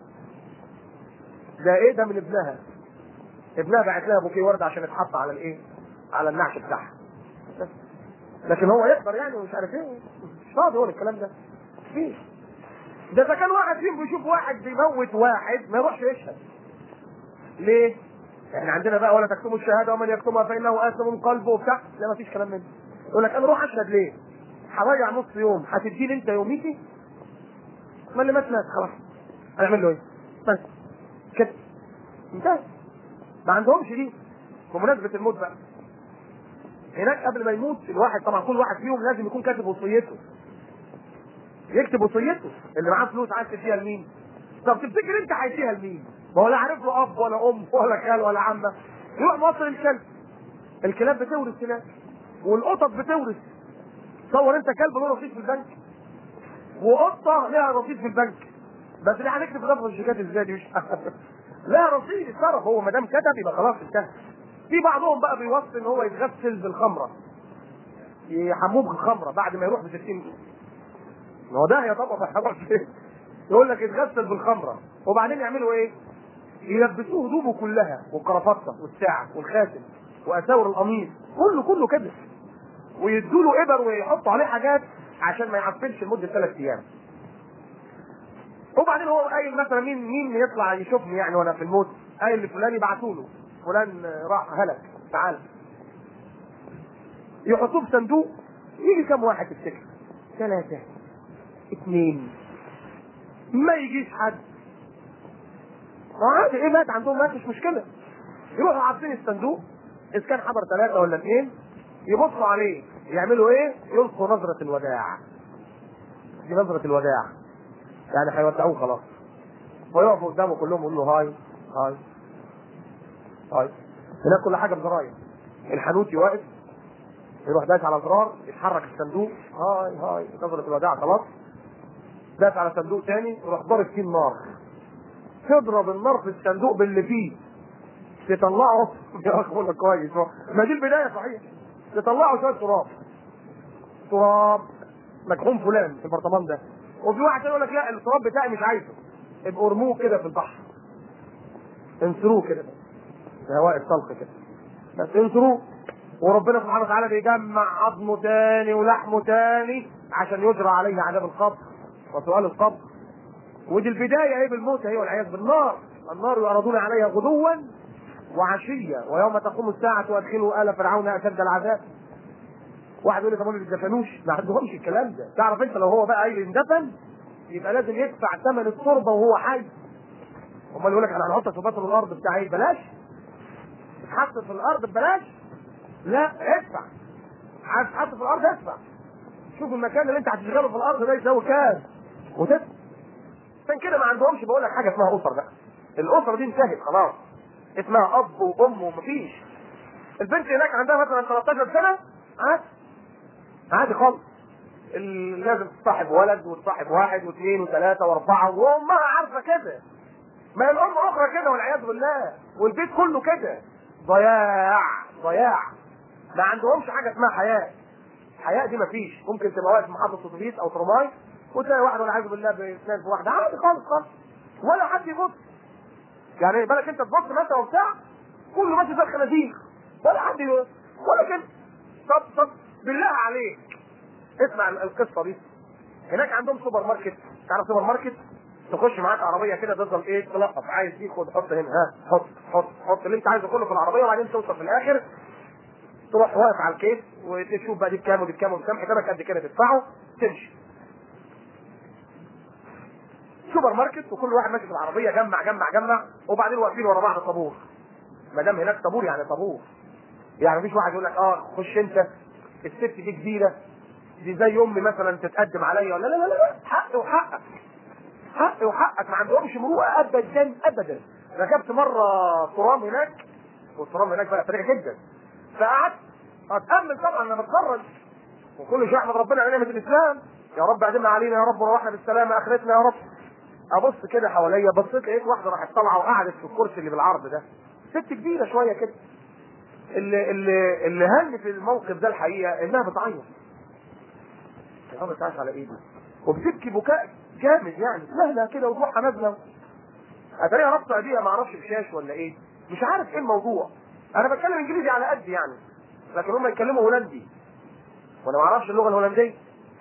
ده ايه ده من ابنها ابنها بعت لها بوكيه ورد عشان يتحط على الايه؟ على النعش بتاعها بس. لكن هو يقدر يعني ومش عارف ايه مش فاضي هو الكلام ده مفيش ده اذا كان واحد فيهم بيشوف واحد بيموت واحد ما يروحش يشهد ليه؟ احنا عندنا بقى ولا تكتموا الشهاده ومن يكتمها فانه اثم من قلبه وبتاع لا ما فيش كلام من ده يقول لك انا اروح اشهد ليه؟ هضيع نص يوم هتديني انت يوميتي؟ ما اللي مات مات خلاص هنعمل له ايه؟ بس كده انتهى ما عندهمش دي بمناسبه الموت بقى هناك قبل ما يموت الواحد طبعا كل واحد فيهم لازم يكون كاتب وصيته يكتب وصيته اللي معاه فلوس عايز تديها لمين؟ طب تفتكر انت هيديها لمين؟ ما هو لا عارف له اب ولا ام ولا خال ولا عمه يروح موصل الكلب الكلاب بتورث هناك والقطط بتورث تصور انت كلب له رصيد في البنك وقطه لها رصيد في البنك بس دي هنكتب في دفتر الشيكات ازاي دي مش لها رصيد اتصرف هو ما دام كتب يبقى خلاص انتهى في بعضهم بقى بيوصي ان هو يتغسل بالخمره يحموه بالخمره بعد ما يروح ب 60 ما هو ده يا طبعا ما يحضرش يقول لك يتغسل بالخمره وبعدين يعملوا ايه؟ يلبسوه هدومه كلها والقرافطه والساعه والخاتم واساور القميص كله كله كده ويدوا له ابر ويحطوا عليه حاجات عشان ما يعفنش لمده ثلاث ايام وبعدين هو قايل مثلا مين مين يطلع يشوفني يعني وانا في الموت قايل لفلان يبعتوا له فلان راح هلك تعال يحطوه في صندوق يجي كم واحد تفتكر؟ ثلاثة اثنين ما يجيش حد عادي ايه مات عندهم مات مش مشكلة يروحوا عارفين الصندوق اذا كان حضر ثلاثة ولا اثنين يبصوا عليه يعملوا ايه؟ يلقوا نظرة الوداع دي نظرة الوداع يعني هيودعوه خلاص ويقفوا قدامه كلهم يقول له هاي هاي هاي هناك كل حاجة بزراير الحانوتي واقف يروح داس على زرار يتحرك الصندوق هاي هاي نظرة الوداع خلاص داس على صندوق تاني يروح ضارب فيه النار تضرب النار في الصندوق باللي فيه تطلعه يا اخي بقول كويس ما دي البدايه صحيح تطلعه شويه تراب تراب مكحوم فلان في البرطمان ده وفي واحد تاني يقول لك لا التراب بتاعي مش عايزه ابقوا ارموه كده في البحر انسروه كده في هواء الطلق كده بس انسروه وربنا سبحانه وتعالى بيجمع عظمه تاني ولحمه تاني عشان يجرى عليه عذاب القبر وسؤال القبر ودي البدايه ايه بالموت هي والعياذ بالنار النار يعرضون عليها غدوا وعشيه ويوم تقوم الساعه وادخلوا ال فرعون اشد العذاب واحد يقول لي طب ما بيدفنوش ما عندهمش الكلام ده تعرف انت لو هو بقى قايل اندفن يبقى لازم يدفع ثمن التربه وهو حي امال يقول لك انا هنحطك في بطن الارض بتاع ايه بلاش تتحط في الارض ببلاش لا ادفع عايز تتحط في الارض ادفع شوف المكان اللي انت هتشغله في الارض ده يساوي كام وتدفع عشان كده ما عندهمش بقول لك حاجه اسمها اسر بقى الاسره دي انتهت خلاص اسمها اب وام ومفيش البنت هناك عندها مثلا 13 سنه عادي عادي خالص ال- لازم تصاحب ولد وتصاحب واحد واثنين وثلاثه واربعه وامها عارفه كده ما هي الام اخرى كده والعياذ بالله والبيت كله كده ضياع ضياع ما عندهمش حاجه اسمها حياه حياه دي مفيش ممكن تبقى واقف في محطه اتوبيس او ترماي وتلاقي واحد والعياذ بالله بيتنام في واحده عادي خالص خالص ولا حد يبص يعني بالك انت تبص مثلا وبتاع كله ماشي زي الخنازير ولا حد يبص ولا كده طب طب بالله عليك اسمع القصه دي هناك عندهم سوبر ماركت تعرف سوبر ماركت تخش معاك عربيه كده تفضل ايه تلقف عايز دي خد حط هنا ها حط حط حط اللي انت عايزه كله في العربيه وبعدين توصل في الاخر تروح واقف على الكيس وتشوف بقى دي بكام ودي بكام ودي بكام حسابك قد كده تدفعه تمشي سوبر ماركت وكل واحد ماشي في العربيه جمع جمع جمع وبعدين واقفين ورا بعض طابور ما دام هناك طابور يعني طابور يعني مفيش واحد يقول لك اه خش انت الست دي كبيره دي زي امي مثلا تتقدم عليا ولا لا لا لا لا حق وحقك حق وحقك ما عندهمش مروءه ابدا ابدا ركبت مره ترام هناك والترام هناك بقى سريع جدا فقعدت اتامل طبعا انا بتفرج وكل شيء احمد ربنا على نعمه الاسلام يا رب اعدمنا علينا يا رب وروحنا بالسلامه اخرتنا يا رب ابص كده حواليا بصيت لقيت واحده راحت طالعه وقعدت في الكرسي اللي بالعرض ده ست كبيره شويه كده اللي اللي اللي هل في الموقف ده الحقيقه انها بتعيط يا رب تعرف على ايدي وبتبكي بكاء جامد يعني مهلا كده وروحها نازله اتاريها رابطه ايديها ما اعرفش بشاش ولا ايه مش عارف ايه الموضوع انا بتكلم انجليزي على قد يعني لكن هم يتكلموا هولندي وانا ما اعرفش اللغه الهولنديه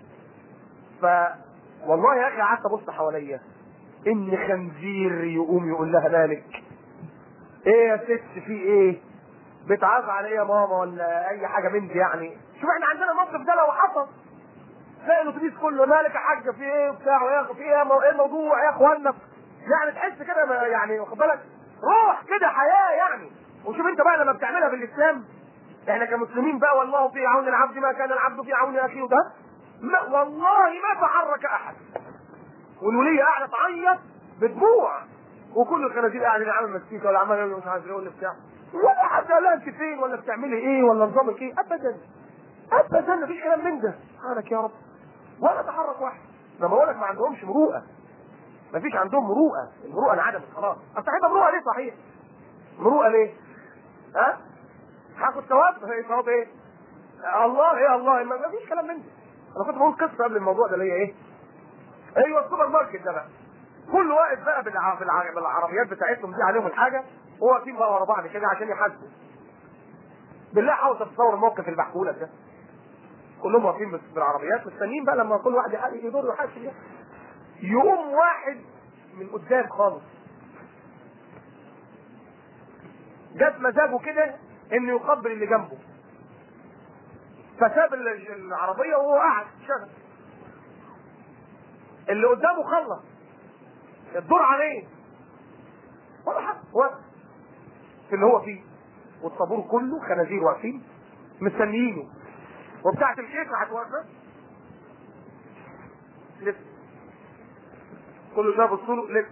ف والله يا اخي قعدت ابص حواليا ان خنزير يقوم يقول لها مالك ايه يا ست في ايه بتعاف على ايه يا ماما ولا اي حاجه من دي يعني شوف احنا عندنا الموقف ده لو حصل تلاقي الاتوبيس كله مالك يا حاجه في ايه وبتاع ويا في ايه مو- ايه الموضوع يا اخوانا يعني تحس كده ما- يعني واخد بالك روح كده حياه يعني وشوف انت بقى لما بتعملها بالاسلام احنا كمسلمين بقى والله في عون العبد ما كان العبد في عون اخيه ده ما والله ما تحرك احد والوليه قاعده تعيط بدموع وكل الخنازير قاعدين عامل مسكيكه ولا عمال يقول مش عارف ايه ولا بتاع ولا حد قال لها انت فين ولا بتعملي ايه ولا نظامك ايه ابدا ابدا مفيش كلام من ده سبحانك يا رب ولا تحرك واحد انا بقول لك ما عندهمش مروءه مفيش عندهم مروءه المروءه انعدمت خلاص اصل هيبقى مروءه ليه صحيح مروءه ليه ها هاخد ثواب ايه ثواب ايه الله ايه الله ما فيش كلام من ده انا كنت بقول قصه قبل الموضوع ده اللي هي ايه ايوه السوبر ماركت ده بقى كل واقف بقى بالع... بالع... بالعربيات بتاعتهم دي عليهم الحاجه وواقفين بقى ورا بعض كده عشان يحاسبوا بالله حاول تتصور الموقف اللي بحكوا لك ده كلهم واقفين بس- بالعربيات مستنيين بقى لما كل واحد يح- يدور يحاسب ده. يقوم واحد من قدام خالص جات مزاجه كده انه يقبل اللي جنبه فساب ال- العربيه وهو قاعد شغل اللي قدامه خلص الدور عليه ولا حاجه واقف في اللي هو فيه والطابور كله خنازير واقفين مستنيينه وبتاعة الكيس راحت واقفه لسه كله شاف الصوره لسه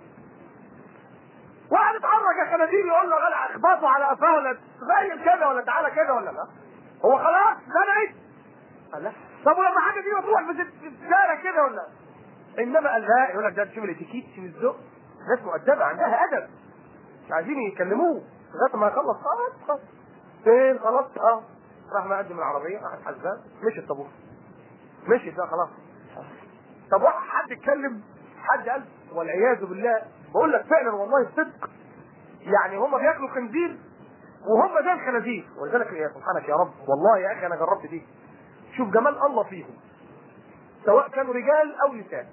واحد اتحرك يا خنازير يقول له غلا اخبطوا على قفاه ولا تبين كده ولا تعالى كده ولا لا هو خلاص زنقت قال لا طب ولما حاجه دي تروح في الساره كده ولا انما قال لا يقول لك ده تشوف الاتيكيت تشوف الذوق ناس مؤدبه عندها ادب مش عايزين يكلموه لغايه ما يخلص خلاص خلاص فين خلاص اه راح مقدم العربيه راح حزان مشي الطابور مشي ده خلاص طب واحد حد يتكلم حد قال والعياذ بالله بقول لك فعلا والله الصدق يعني هم بياكلوا خنزير وهم زي الخنازير ولذلك يا سبحانك يا رب والله يا اخي انا جربت دي شوف جمال الله فيهم سواء كانوا رجال او نساء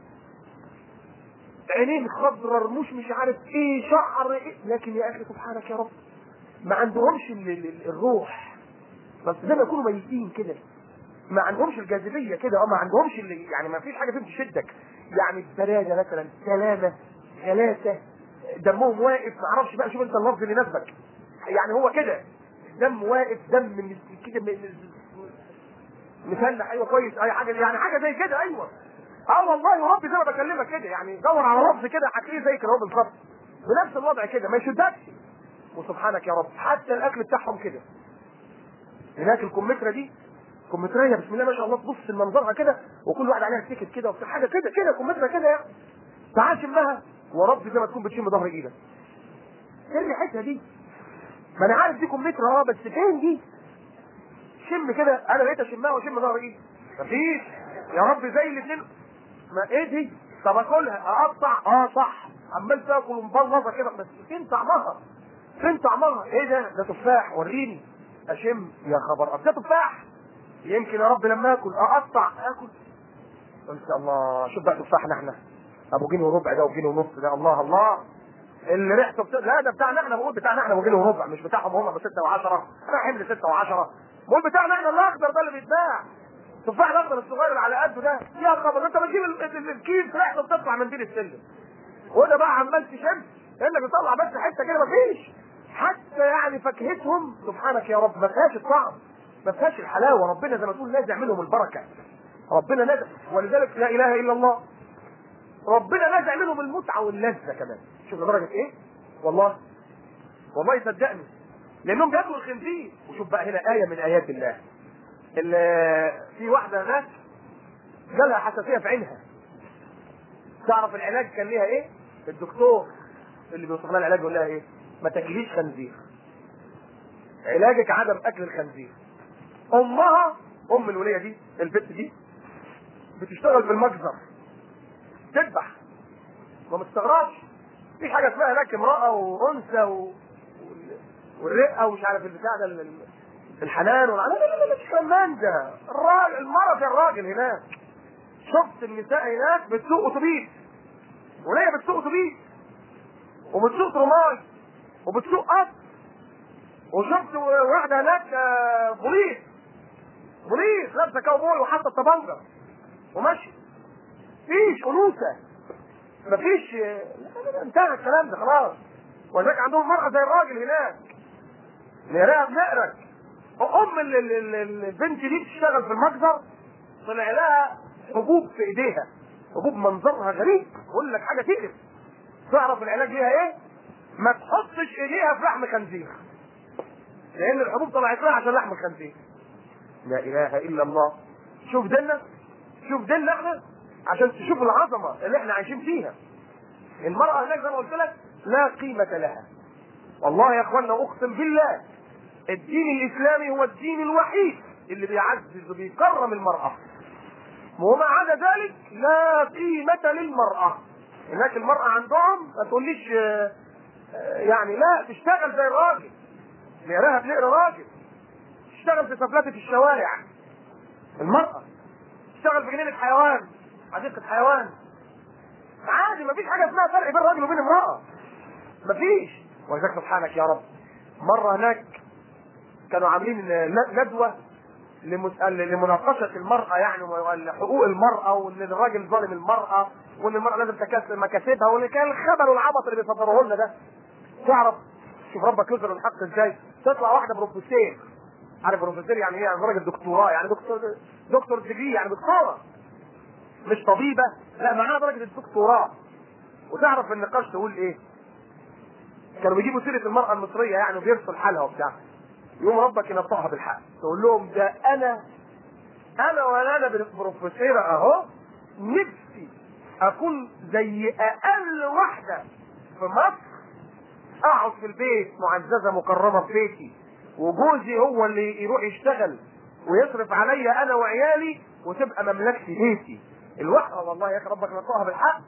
عينين خضرة رموش مش عارف ايه شعر ايه لكن يا اخي سبحانك يا رب ما عندهمش ال- ال- الروح بس زي ما يكونوا ميتين كده ما عندهمش الجاذبيه كده اه ما عندهمش اللي يعني ما فيش حاجه فيهم تشدك يعني البراده مثلا سلامه غلاسه دمهم واقف ما اعرفش بقى شوف انت اللفظ اللي يناسبك يعني هو كده دم واقف دم من كده م- م- مسلح ايوه كويس اي حاجه يعني حاجه زي كده ايوه اه والله يا رب زي ما بكلمك كده يعني دور على لفظ كده هتلاقيه زي كده هو بالظبط بنفس الوضع كده ما يشدكش وسبحانك يا رب حتى الاكل بتاعهم كده هناك الكمثرى دي كمثريه بسم الله ما شاء الله تبص منظرها كده وكل واحد عليها سكت كده وبتاع حاجه كده كده كمثرى كده يعني تعال شمها ورب زي ما تكون بتشم ظهر ايدك ايه ريحتها دي؟ ما انا عارف دي كمثرى اه بس فين دي؟ شم كده انا بقيت اشمها واشم ظهر ايدي مفيش يا رب زي الاثنين ما ايه دي؟ طب اكلها اقطع اه صح عمال تاكل ومبلظه كده بس فين طعمها؟ فين طعمها؟ ايه ده؟ ده تفاح وريني اشم يا خبر أب. ده تفاح يمكن يا رب لما اكل اقطع اكل قلت الله شوف بقى تفاحنا احنا ابو جنيه وربع ده وجنيه ونص ده الله الله اللي ريحته بت... لا ده بتاعنا احنا بقول بتاعنا احنا ابو جنيه وربع مش بتاعهم هم ب 6 و10 انا حمل 6 و10 بقول بتاعنا احنا الاخضر ده اللي بيتباع التفاح الاخضر الصغير اللي على قده ده يا خبر انت بتجيب ال- ال- الكيس ريحته بتطلع من بين السلم وده بقى عمال تشم الا بيطلع بس حته كده مفيش حتى يعني فاكهتهم سبحانك يا رب ما فيهاش الطعم ما فيهاش الحلاوه ربنا زي ما تقول نازع منهم البركه ربنا نازع ولذلك لا اله الا الله ربنا نازع منهم المتعه واللذه كمان شوف لدرجه ايه والله والله صدقني لانهم بياكلوا الخنزير وشوف بقى هنا ايه من ايات الله ال- في واحده هناك جالها حساسيه في عينها تعرف العلاج كان ليها ايه؟ الدكتور اللي بيوصف لها العلاج يقول لها ايه؟ ما تاكليش خنزير. علاجك عدم اكل الخنزير. امها ام الوليه دي البت دي بتشتغل في المجزر تذبح ما مستغربش في حاجه اسمها هناك امراه وانثى و... والرقه ومش عارف البتاع ده ال- ال- الحنان ولا لا لا لا لا مش كمان ده الراجل المرأة زي الراجل هناك شفت النساء هناك بتسوق اتوبيس وليه بتسوق اتوبيس وبتسوق ترماي وبتسوق قطر وشفت واحده هناك آه، بوليس بوليس لابسه كاوبوي وحاطه الطبنجه وماشي فيش انوثه مفيش آه، لا، لا، لا، انتهى الكلام ده خلاص ولذلك عندهم مرأة زي الراجل هناك نقراها بنقرك ام ال- ال- ال- البنت دي بتشتغل في المجزر طلع لها حبوب في ايديها حبوب منظرها غريب بقول لك حاجه تقرف تعرف العلاج ليها ايه؟ ما تحطش ايديها في لحم خنزير لان الحبوب طلعت لها عشان لحم الخنزير لا اله الا الله شوف ديننا شوف ديننا احنا عشان تشوف العظمه اللي احنا عايشين فيها المراه هناك زي ما قلت لك لا قيمه لها والله يا اخوانا اقسم بالله الدين الاسلامي هو الدين الوحيد اللي بيعزز وبيكرم المراه وما عدا ذلك لا قيمة للمرأة هناك المرأة عندهم ما تقوليش آه، آه، يعني لا تشتغل زي الراجل نقراها بنقرا راجل تشتغل في سفلاتة الشوارع المرأة تشتغل في جنينة حيوان حديقة حيوان عادي مفيش حاجة اسمها فرق بين راجل وبين امرأة مفيش ولذلك سبحانك يا رب مرة هناك كانوا عاملين ندوة لمس- لمناقشة المرأة يعني حقوق المرأة وان الراجل ظالم المرأة وان المرأة لازم تكسب مكاسبها وان كان الخبر والعبط اللي بيصدروه لنا ده تعرف شوف ربك يظهر الحق ازاي تطلع واحدة بروفيسير عارف بروفيسير يعني ايه يعني راجل دكتوراه يعني دكتور دكتور ديجري يعني دكتورة مش طبيبة لا معاها درجة الدكتوراه وتعرف النقاش تقول ايه كانوا بيجيبوا سيرة المرأة المصرية يعني وبيرسل حالها وبتاع يوم ربك ينطقها بالحق تقول لهم ده انا انا ولا انا بروفيسيرة اهو نفسي اكون زي اقل واحدة في مصر اقعد في البيت معززة مكرمة في بيتي وجوزي هو اللي يروح يشتغل ويصرف عليا انا وعيالي وتبقى مملكتي بيتي الواحدة والله يا اخي ربك نطقها بالحق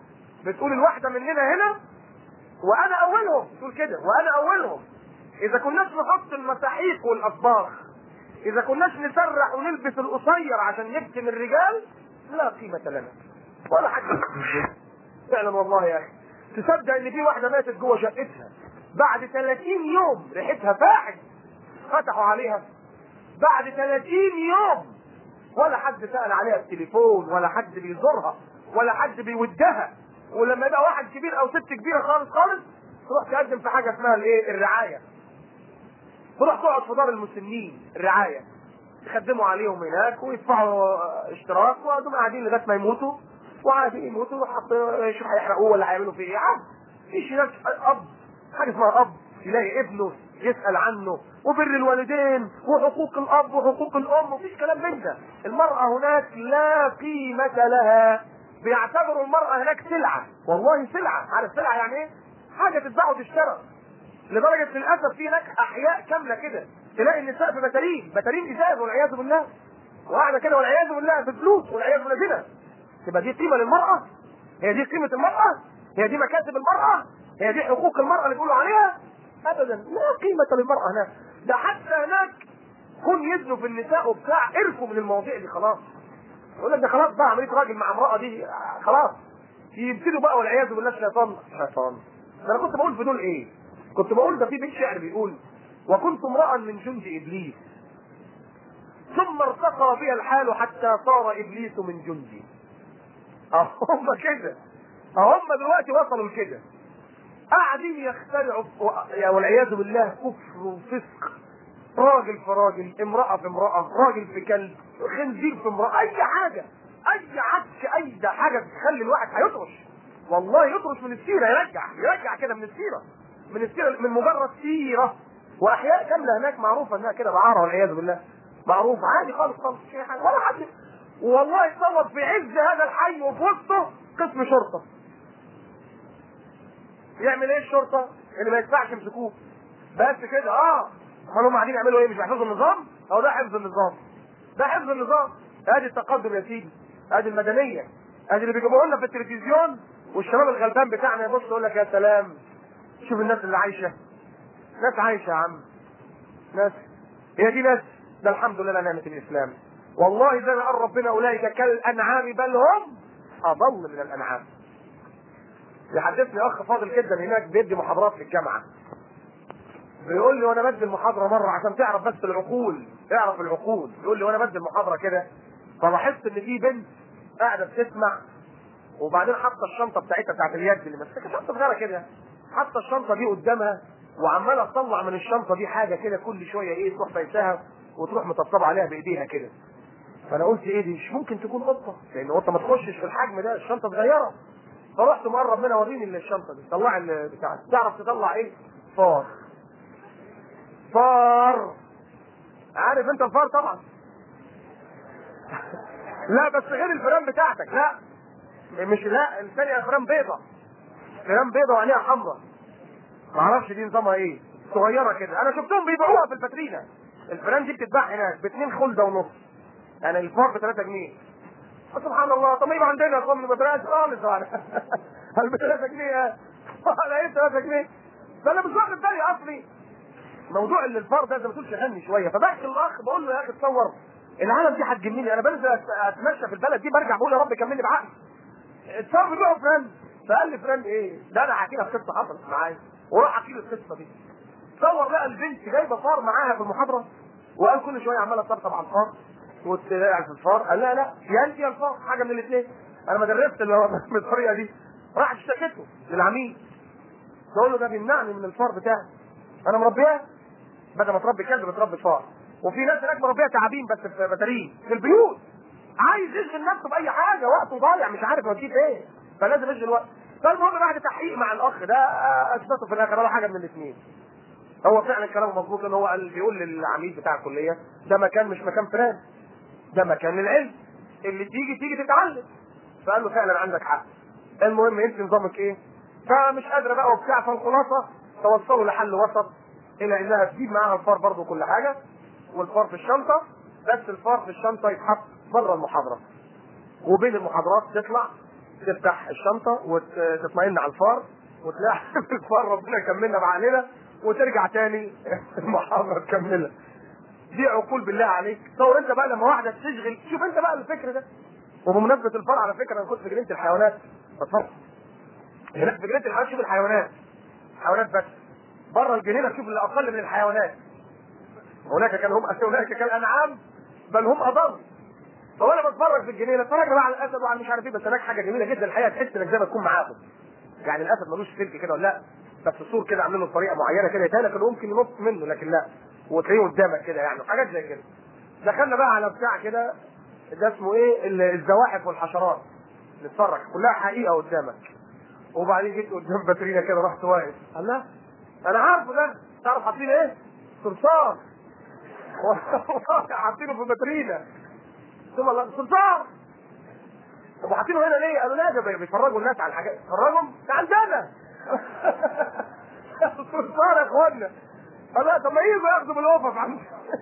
بتقول الواحده مننا هنا وانا اولهم بتقول كده وانا اولهم اذا كناش نحط المساحيق والاصباغ اذا كناش نسرح ونلبس القصير عشان نكتم الرجال لا قيمه لنا ولا حاجه فعلا والله يا اخي تصدق ان في واحده ماتت جوه شقتها بعد 30 يوم ريحتها فاحت فتحوا عليها بعد 30 يوم ولا حد سأل عليها التليفون ولا حد بيزورها ولا حد بيودها ولما يبقى واحد كبير او ست كبيره خالص خالص تروح تقدم في حاجه اسمها الايه الرعايه تروح تقعد في دار المسنين الرعايه يخدموا عليهم هناك ويدفعوا اشتراك ويقعدوا قاعدين لغايه ما يموتوا وعادي يموتوا وحط يشوف هيحرقوه ولا هيعملوا فيه ايه عادي فيش هناك اب حاجه اسمها اب يلاقي ابنه يسال عنه وبر الوالدين وحقوق الاب وحقوق الام مفيش كلام من ده المراه هناك لا قيمه لها بيعتبروا المراه هناك سلعه والله سلعه عارف سلعه يعني ايه حاجه تتباع وتشترى لدرجه للاسف في هناك احياء كامله كده تلاقي النساء في بتارين بتارين ازاز والعياذ بالله وقاعده كده والعياذ بالله بفلوس والعياذ بالله زنا تبقى دي قيمه للمراه هي دي قيمه المراه هي دي مكاسب المراه هي دي حقوق المراه اللي بيقولوا عليها ابدا لا قيمه للمراه هناك ده حتى هناك كن يزنوا في النساء وبتاع قرفوا من المواضيع دي خلاص يقول لك ده خلاص بقى عمليه راجل مع امراه دي خلاص يبتدوا بقى والعياذ بالله الشيطان شيطان ده انا كنت بقول في دول ايه؟ كنت بقول ده في بيت شعر بيقول وكنت امرأ من جند ابليس ثم ارتقى بي الحال حتى صار ابليس من جندي هم كده هم دلوقتي وصلوا لكده قاعدين يخترعوا والعياذ بالله كفر وفسق راجل في راجل امرأة في امرأة راجل في كلب خنزير في امرأة أي حاجة أي عك أي ده حاجة تخلي الواحد هيطرش والله يطرش من السيرة يرجع يرجع كده من السيرة من السيرة من مجرد سيرة وأحياء كاملة هناك معروفة إنها كده بعارة والعياذ بالله معروف عادي خالص خالص مش أي حاجة ولا حد والله يتصور في عز هذا الحي وفي وسطه قسم شرطة يعمل ايه الشرطه؟ اللي ما يدفعش يمسكوه بس كده اه امال هم قاعدين يعملوا ايه مش بيحفظوا النظام؟ اهو ده حفظ النظام ده حفظ النظام ادي التقدم يا سيدي ادي المدنيه ادي اللي بيجيبوه لنا في التلفزيون والشباب الغلبان بتاعنا يبص يقول لك يا سلام شوف الناس اللي عايشه ناس عايشه يا عم ناس هي دي ناس ده الحمد لله نعمه الاسلام والله زي ما قال ربنا اولئك كالانعام بل هم اضل من الانعام يحدثني اخ فاضل جدا هناك بيدي محاضرات في الجامعه بيقول لي وانا بدي المحاضره مره عشان تعرف بس العقول اعرف العقول يقول لي وانا بدي المحاضره كده فلاحظت ان في بنت قاعده بتسمع وبعدين حاطه الشنطه بتاعتها بتاعت اليد اللي ماسكه شنطه صغيره كده حاطه الشنطه دي قدامها وعماله تطلع من الشنطه دي حاجه كده كل شويه ايه تروح بيتها وتروح مطبطبه عليها بايديها كده فانا قلت ايه دي مش ممكن تكون قطه لان قطه ما تخشش في الحجم ده الشنطه صغيره فرحت مقرب منها وريني اللي الشنطه دي طلع بتاع تعرف تطلع ايه فار فار عارف انت الفار طبعا لا بس غير الفيران بتاعتك لا مش لا الثانية فيران بيضة فيران بيضة وعينيها حمراء ما اعرفش دي نظامها ايه صغيرة كده انا شفتهم بيبيعوها في الفاترينا الفيران دي بتتباع هناك باتنين خلدة ونص يعني الفار ب 3 جنيه سبحان الله طب ما يبقى عندنا اخوان ما بلاش خالص يعني هل ب 3 جنيه انا ايه 3 جنيه ده انا مش واخد بالي اصلي موضوع ان الفار ده زي ما تقول شغلني شويه فبحكي للاخ بقول له يا اخي تصور العالم دي هتجنني انا بنزل اتمشى في البلد دي برجع بقول يا رب كملني بعقلي التصور بيبيعوا فران فقال لي فران ايه؟ ده انا هحكي لك قصه حصلت معايا وراح احكي له القصه دي تصور بقى البنت جايبه فار معاها في المحاضره وقال كل شويه عماله تطبطب على الفار وتلاقي في الفار قال لا لا يا انت يا الفار حاجه من الاثنين انا ما درست بالطريقه دي راحت اشتكته للعميد تقول له ده بيمنعني من الفار بتاعي انا مربياه بدل ما تربي كلب بتربي فار وفي ناس هناك مربيه تعابين بس في بتارين في البيوت عايز يشغل نفسه باي حاجه وقته ضايع مش عارف يوديه فين فلازم يشغل وقت فالمهم بعد تحقيق مع الاخ ده اثبته في الاخر ولا حاجه من الاثنين هو فعلا كلامه مظبوط ان هو قال بيقول للعميد بتاع الكليه ده مكان مش مكان فران ده مكان للعلم اللي تيجي تيجي تتعلم فقال له فعلا عندك حق المهم انت نظامك ايه فمش قادره بقى وبتاع فالخلاصه توصلوا لحل وسط الى انها تجيب معاها الفار برضه وكل حاجه والفار في الشنطه بس الفار في الشنطه يتحط بره المحاضره وبين المحاضرات تطلع تفتح الشنطه وتطمئن على الفار وتلاقي الفار ربنا يكملنا بعقلنا وترجع تاني المحاضره تكملها دي عقول بالله عليك تصور انت بقى لما واحده تشغل شوف انت بقى الفكر ده وبمناسبه الفار على فكره انا كنت في جنينه الحيوانات اتفرج هناك في جنينه الحيوانات شوف الحيوانات حيوانات بس بره الجنينه شوف اللي اقل من الحيوانات هناك كان هم هناك كالانعام بل هم اضل فوانا بتفرج في الجنينه اتفرجنا بقى على الاسد وعلى مش عارف ايه بس هناك حاجه جميله جدا الحقيقه تحس انك زي ما تكون معاهم يعني الاسد ملوش سلك كده ولا لا بس السور كده عاملين له بطريقه معينه كده يتهيأ لك انه ممكن ينط منه لكن لا وتلاقيه قدامك كده يعني حاجات زي كده دخلنا بقى على بتاع كده ده اسمه ايه ال- الزواحف والحشرات نتفرج كلها حقيقه قدامك وبعدين جيت قدام باترينا كده رحت واقف قال لا انا عارفه ده تعرف حاطين ايه؟ صرصار حاطينه في باترينا ثم الله صرصار طب وحاطينه هنا ليه؟ قالوا لا ده بيفرجوا الناس على الحاجات فرجهم ده عندنا صرصار يا اخوانا قال لا طب ما يجوا ياخدوا بالوقف عندنا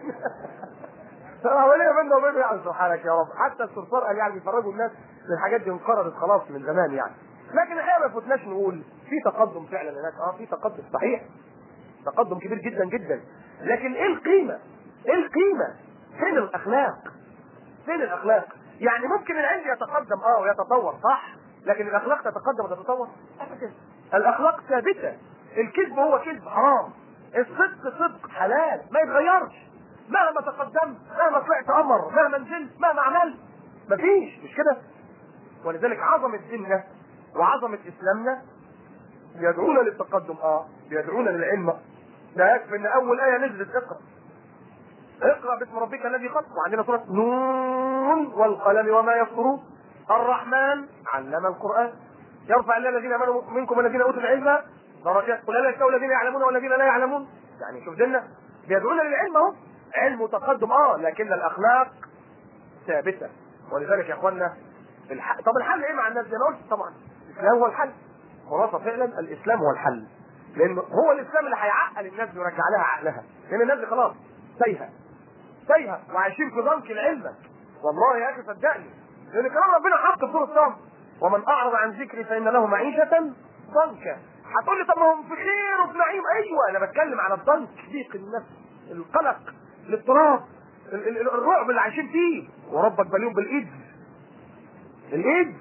عمليه منه وبين يعني سبحانك يا رب حتى الصرصار قال يعني بيفرجوا الناس الحاجات دي انقرضت خلاص من زمان يعني لكن الحقيقه ما يفوتناش نقول في تقدم فعلا هناك اه في تقدم صحيح تقدم كبير جدا جدا لكن ايه القيمه؟ ايه القيمه؟ فين الاخلاق؟ فين الاخلاق؟ يعني ممكن العلم يتقدم اه ويتطور صح لكن الاخلاق تتقدم وتتطور ابدا الاخلاق ثابته الكذب هو كذب حرام الصدق صدق حلال ما يتغيرش مهما تقدمت مهما طلعت قمر مهما نزلت مهما عملت مفيش مش كده ولذلك عظمه ديننا وعظمه اسلامنا بيدعونا للتقدم اه بيدعونا للعلم ده يكفي ان اول ايه نزلت اقرا اقرا باسم ربك الذي خلق وعندنا سوره نون والقلم وما يسطرون الرحمن علم القران يرفع الله الذين امنوا منكم والذين اوتوا العلم درجات قل لا يستوي الذين يعلمون والذين لا يعلمون يعني شوف ديننا بيدعونا للعلم اهو علم وتقدم اه لكن الاخلاق ثابته ولذلك يا اخوانا الح... طب الحل ايه مع الناس زي ما قلت طبعا الاسلام هو الحل خلاصه فعلا الاسلام هو الحل لان هو الاسلام اللي هيعقل الناس ويرجع لها عقلها لان الناس دي خلاص تايهه تايهه وعايشين في ضنك لعلمك والله يا اخي صدقني لان كلام ربنا حط في دور الصمت ومن اعرض عن ذكري فان له معيشه ضنكا هتقول لي طب ما هم في خير وفي نعيم ايوه انا بتكلم على الضنك ضيق النفس القلق الاضطراب ال- ال- الرعب اللي عايشين فيه وربك بليهم بالايدز الايدز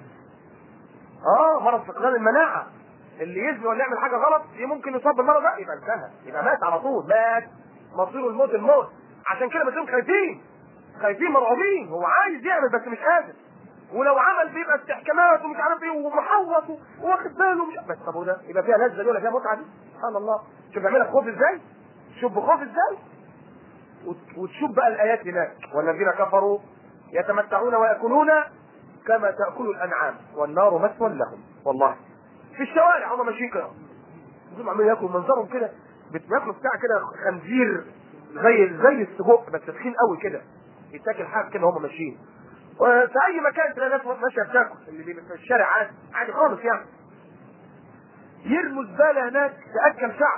اه مرض فقدان المناعه اللي يزني ولا يعمل حاجه غلط دي ممكن يصاب بالمرض ده يبقى انتهى يبقى مات على طول مات مصيره الموت الموت عشان كده بتكون خايفين خايفين مرعوبين هو عايز يعمل بس مش قادر ولو عمل بيبقى استحكامات ومش عارف ايه ومحوط وواخد باله مش بس طب وده يبقى فيها لذه دي ولا فيها متعه دي سبحان الله شوف بيعملها خوف ازاي شوف بخوف ازاي وت- وتشوف بقى الايات هناك والذين كفروا يتمتعون وياكلون كما تاكل الانعام والنار مثوى لهم والله في الشوارع هم ماشيين كده هم عمالين ياكلوا منظرهم كده بياكلوا بتاع كده خنزير زي زي السجق بس تخين قوي كده يتاكل حاجه كده هم ماشيين وفي اي مكان تلاقي ناس ماشيه بتاكل اللي بيبقى في الشارع عادي عادي خالص يعني يرموا الزباله هناك تاكل شعب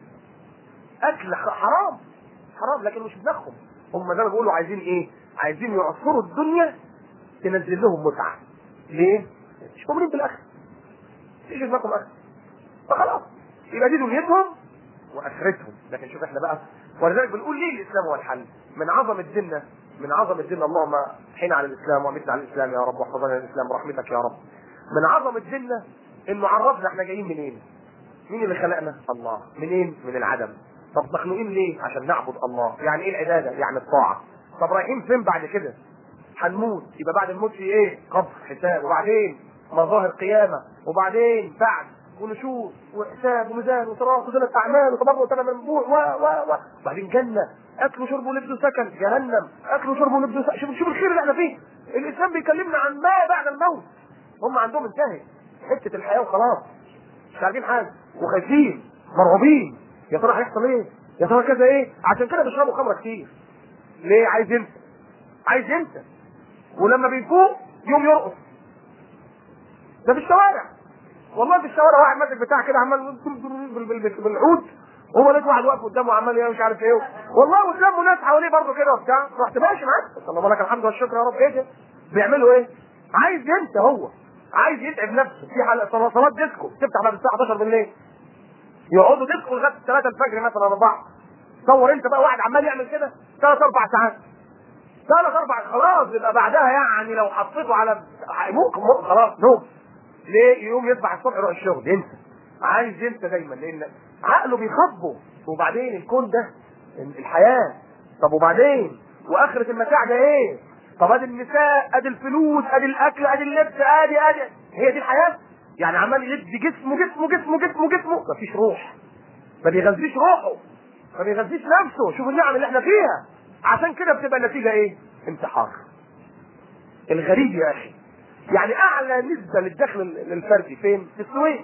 اكل خ- حرام حرام لكن مش بدماغهم هم زي ما بيقولوا عايزين ايه عايزين يعصروا الدنيا تنزل لهم متعه ليه مش مؤمنين بالاخر مش في دماغهم اخر فخلاص يبقى دي دنيتهم واخرتهم لكن شوف احنا بقى ولذلك بنقول ليه الاسلام هو الحل من عظمه ديننا من عظمه ديننا اللهم حين على الاسلام وامتنا على الاسلام يا رب واحفظنا الاسلام برحمتك يا رب من عظمه ديننا انه عرفنا احنا جايين منين مين اللي خلقنا الله منين من العدم طب مخلوقين ليه عشان نعبد الله يعني ايه العباده يعني الطاعه طب رايحين فين بعد كده هنموت يبقى بعد الموت في ايه قبر حساب وبعدين مظاهر قيامه وبعدين بعد ونشور وحساب وميزان وصراط وزنة اعمال وتبرع وثمن منبوع و و و وبعدين جنه اكل وشرب ولبس وسكن جهنم اكل وشرب ولبس وسكن شوف شوف الخير اللي احنا فيه الاسلام بيكلمنا عن ما بعد الموت هم عندهم انتهت حته الحياه وخلاص مش عارفين حاجه وخايفين مرعوبين يا ترى هيحصل ايه يا ترى كذا ايه عشان كده بيشربوا خمره كتير ليه عايز ينسى عايز ينسى ولما بيفوق يوم يرقص ده في الشوارع والله في الشوارع واحد ماسك بتاع كده عمال بال- بال- بال- بالعود وهو لقيت واحد واقف قدامه عمال يعمل مش عارف ايه والله وقدامه ناس حواليه برضه كده وبتاع رحت ماشي معاه بس اللهم لك الحمد والشكر يا رب ايه ده بيعملوا ايه عايز ينسى هو عايز يتعب نفسه في حلقه صلاه صلاة ديسكو تفتح بعد الساعه 11 بالليل يقعدوا ديسكو لغايه 3 الفجر مثلا 4 تصور انت بقى واحد عمال يعمل كده ثلاث اربع ساعات ثلاث اربع خلاص يبقى بعدها يعني لو حطيته على ممكن ممكن خلاص نوم ليه يقوم يصبح الصبح يروح الشغل ينسى عايز ينسى دايما لان عقله بيخبه وبعدين الكون ده الحياه طب وبعدين واخره المتاع ده ايه طب ادي النساء ادي الفلوس ادي الاكل ادي اللبس ادي ادي هي دي الحياه يعني عمال يدي جسمه جسمه جسمه جسمه جسمه مفيش روح ما بيغذيش روحه ما بيغذيش نفسه شوف النعم اللي احنا فيها عشان كده بتبقى النتيجه ايه انتحار الغريب يا اخي يعني اعلى نسبه للدخل الفردي فين في السويد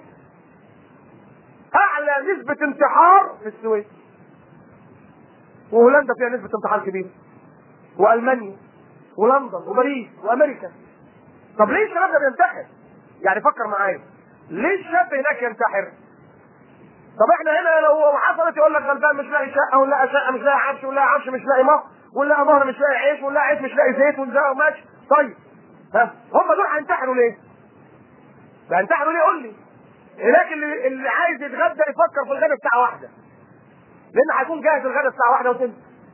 اعلى نسبه انتحار في السويد وهولندا فيها نسبه انتحار كبيره والمانيا ولندن وباريس وامريكا طب ليه الشباب ده بينتحر يعني فكر معايا ليه الشاب هناك ينتحر طب احنا هنا لو حصلت يقول لك غلبان مش لاقي شقه ولا شقه مش لاقي عفش ولا عفش مش لاقي مهر ولا مهر مش لاقي عيش ولا عيش مش لاقي زيت ولا ماشي طيب ها هم دول هينتحروا ليه؟ هينتحروا ليه قول لي هناك اللي, اللي عايز يتغدى يفكر في الغدا الساعه واحدة لان هيكون جاهز الغدا الساعه واحدة وتنزل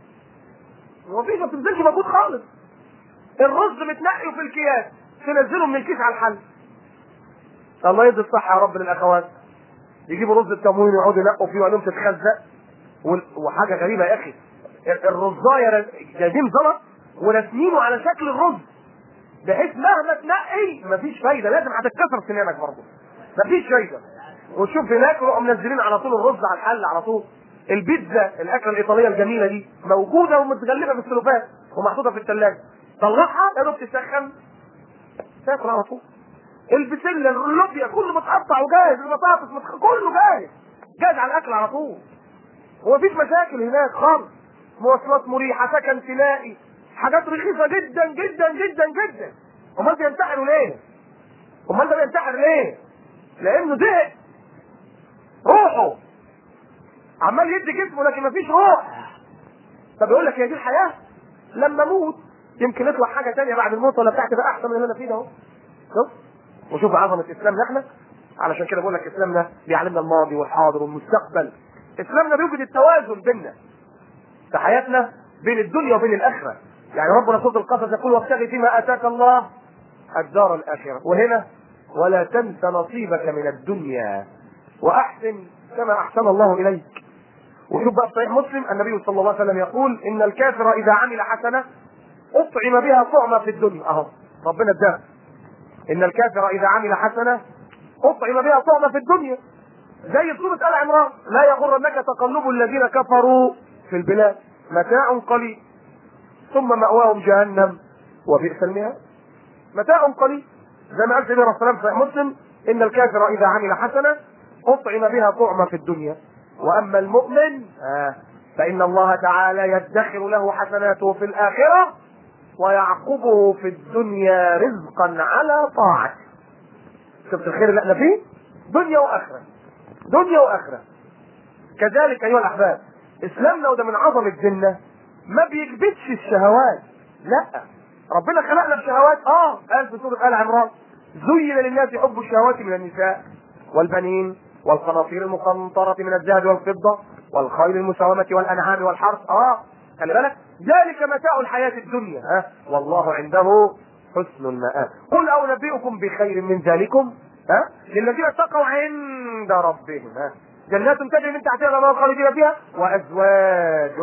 ومفيش ما بتنزلش مجهود خالص الرز متنقي في الكياس تنزله من الكيس على الحل الله يدي الصحه يا رب للاخوات يجيبوا رز التموين ويقعدوا ينقوا فيه وعينهم تتخزق وحاجه غريبه يا اخي الرزايه جايبين زلط وراسمينه على شكل الرز بحيث مهما تنقي مفيش فايده لازم هتتكسر سنانك برضه مفيش فايده وتشوف هناك يروحوا منزلين على طول الرز على الحل على طول البيتزا الاكله الايطاليه الجميله دي موجوده ومتغلفه في السلوفان ومحطوطه في الثلاجه طلعها يا دوب تسخن تاكل على طول البسله اللوبيا كله متقطع وجاهز البطاطس متخ... كله جاهز جاهز على الاكل على طول ومفيش مشاكل هناك خالص مواصلات مريحه سكن تلاقي حاجات رخيصه جدا جدا جدا جدا امال بينتحروا ليه؟ امال ده بينتحر ليه؟ لانه زهق روحه عمال يدي جسمه لكن مفيش روح طب يقول لك هي دي الحياه لما اموت يمكن يطلع حاجه ثانيه بعد الموت ولا بتاعتي بقى احسن من اللي انا فيه ده اهو شوف وشوف عظمه اسلامنا احنا علشان كده بقول لك اسلامنا بيعلمنا الماضي والحاضر والمستقبل اسلامنا بيوجد التوازن بيننا في حياتنا بين الدنيا وبين الاخره يعني ربنا سوره القصص يقول وابتغي فيما اتاك الله الدار الاخره وهنا ولا تنس نصيبك من الدنيا واحسن كما احسن الله اليك وشوف بقى صحيح مسلم النبي صلى الله عليه وسلم يقول ان الكافر اذا عمل حسنه اطعم بها طعمه في الدنيا اهو ربنا اداها ان الكافر اذا عمل حسنه اطعم بها طعمه في الدنيا زي سوره ال عمران لا يغرنك تقلب الذين كفروا في البلاد متاع قليل ثم مأواهم جهنم وبئس المهاد متاع قليل زي ما قال سيدنا الرسول صلى الله عليه وسلم ان الكافر اذا عمل حسنه اطعم بها طعمه في الدنيا واما المؤمن آه فان الله تعالى يدخر له حسناته في الاخره ويعقبه في الدنيا رزقا على طاعته شفت الخير اللي احنا فيه دنيا واخره دنيا واخره كذلك ايها الاحباب اسلامنا وده من عظمه ديننا ما بيكبتش الشهوات لا ربنا خلقنا بشهوات اه قال في سوره ال عمران زين للناس حب الشهوات من النساء والبنين والقناطير المقنطرة من الذهب والفضة والخيل المساومة والأنعام والحرث اه خلي بالك ذلك متاع الحياة الدنيا ها والله عنده حسن المآب قل أنبئكم بخير من ذلكم ها للذين اتقوا عند ربهم ها جنات تجري من تحتها الأنهار خالدين فيها وأزواج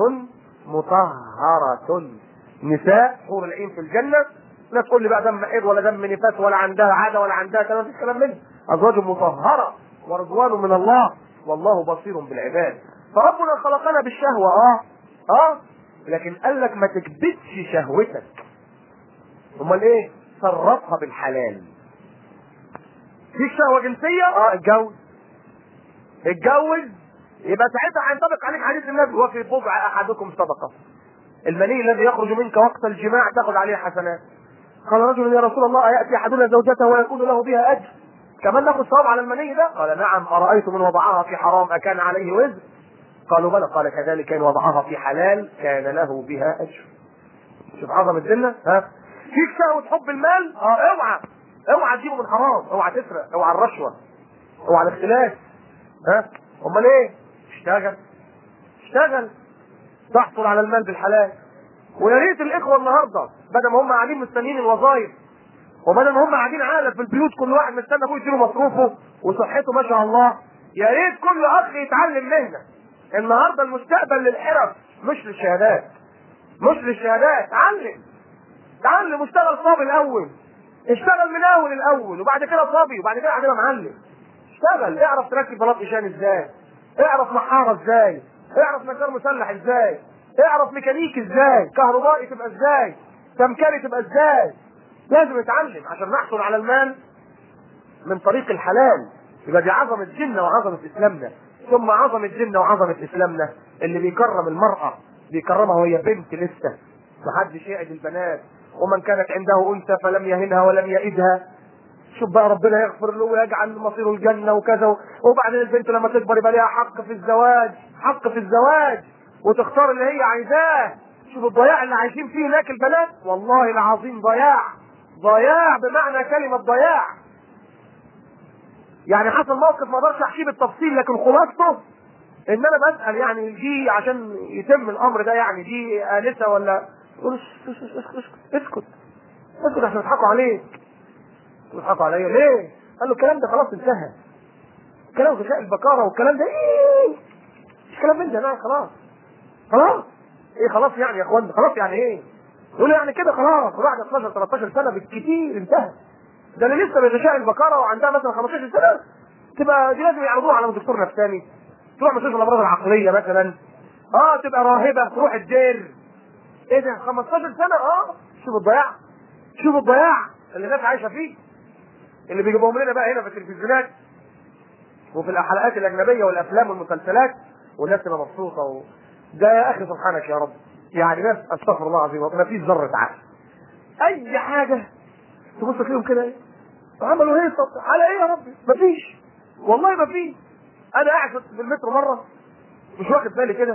مطهرة نساء حور العين في الجنة لا تقول لي بقى دم حيض ولا دم نفاس ولا عندها عادة ولا عندها كلام مفيش كلام منه أزواج مطهرة ورضوان من الله والله بصير بالعباد فربنا خلقنا بالشهوة اه اه لكن قال لك ما تكبتش شهوتك امال ايه صرفها بالحلال في شهوة جنسية اه اتجوز اتجوز يبقى ساعتها هينطبق عليك حديث النبي وفي بضع احدكم صدقة المني الذي يخرج منك وقت الجماع تاخذ عليه حسنات قال رجل يا رسول الله أيأتي أحدنا زوجته ويكون له بها أجر كمان ناخذ ثواب على المني ده قال نعم أرأيت من وضعها في حرام أكان عليه وزر قالوا بلى قال كذلك إن وضعها في حلال كان له بها أجر شوف عظمة الدنيا ها فيك شهوة حب المال اه اوعى اوعى تجيبه من حرام اوعى تسرق اوعى الرشوه اوعى الاختلاس ها امال ايه اشتغل اشتغل تحصل على المال بالحلال ويا ريت الاخوه النهارده بدل ما هم قاعدين مستنيين الوظائف وبدل ما هم قاعدين عالة في البيوت كل واحد مستنى ابوه يديله مصروفه وصحته ما شاء الله يا ريت كل اخ يتعلم مهنه النهارده المستقبل للحرف مش للشهادات مش للشهادات اتعلم اتعلم واشتغل صبي الاول اشتغل من اول الاول وبعد كده صبي وبعد كده عندنا معلم اشتغل اعرف تركب بلاط ايشان ازاي اعرف محاره ازاي اعرف نجار مسلح ازاي اعرف ميكانيك ازاي كهربائي تبقى ازاي سمكري تبقى ازاي لازم نتعلم عشان نحصل على المال من طريق الحلال يبقى دي عظمة ديننا وعظمة إسلامنا ثم عظمة ديننا وعظمة إسلامنا اللي بيكرم المرأة بيكرمها وهي بنت لسه محدش يعد البنات ومن كانت عنده أنثى فلم يهنها ولم يئدها شوف بقى ربنا يغفر له ويجعل مصيره الجنة وكذا وبعدين البنت لما تكبر يبقى ليها حق في الزواج حق في الزواج وتختار اللي هي عايزاه شوف الضياع اللي عايشين فيه هناك البنات والله العظيم ضياع ضياع بمعنى كلمة ضياع يعني حصل موقف ما اقدرش احكيه بالتفصيل لكن خلاصته ان انا بسال يعني دي عشان يتم الامر ده يعني دي انسه ولا يقول اسكت اسكت اسكت اسكت عشان يضحكوا عليك يضحكوا عليا ليه؟ قال له الكلام ده خلاص انتهى كلام غشاء البكاره والكلام ده ايه مش كلام من ده لا خلاص خلاص ايه خلاص يعني يا اخوان خلاص يعني ايه؟ يقول يعني كده خلاص بعد 12 13 سنه بالكثير انتهى ده اللي لسه بغشاء البكاره وعندها مثلا 15 سنه تبقى دي لازم يعرضوها على دكتور نفساني تروح مستشفى الامراض العقليه مثلا اه تبقى راهبه تروح الدير ايه ده 15 سنه اه شوف الضياع شوف الضياع اللي الناس عايشه فيه اللي بيجيبوهم لنا بقى هنا في التلفزيونات وفي الحلقات الاجنبيه والافلام والمسلسلات والناس تبقى مبسوطه و... ده يا اخي سبحانك يا رب يعني ناس استغفر الله العظيم ما فيش ذره عقل اي حاجه تبص تلاقيهم كده ايه عملوا ايه طب على ايه يا ربي مفيش والله مفيش انا قاعد في المترو مره مش واخد بالي كده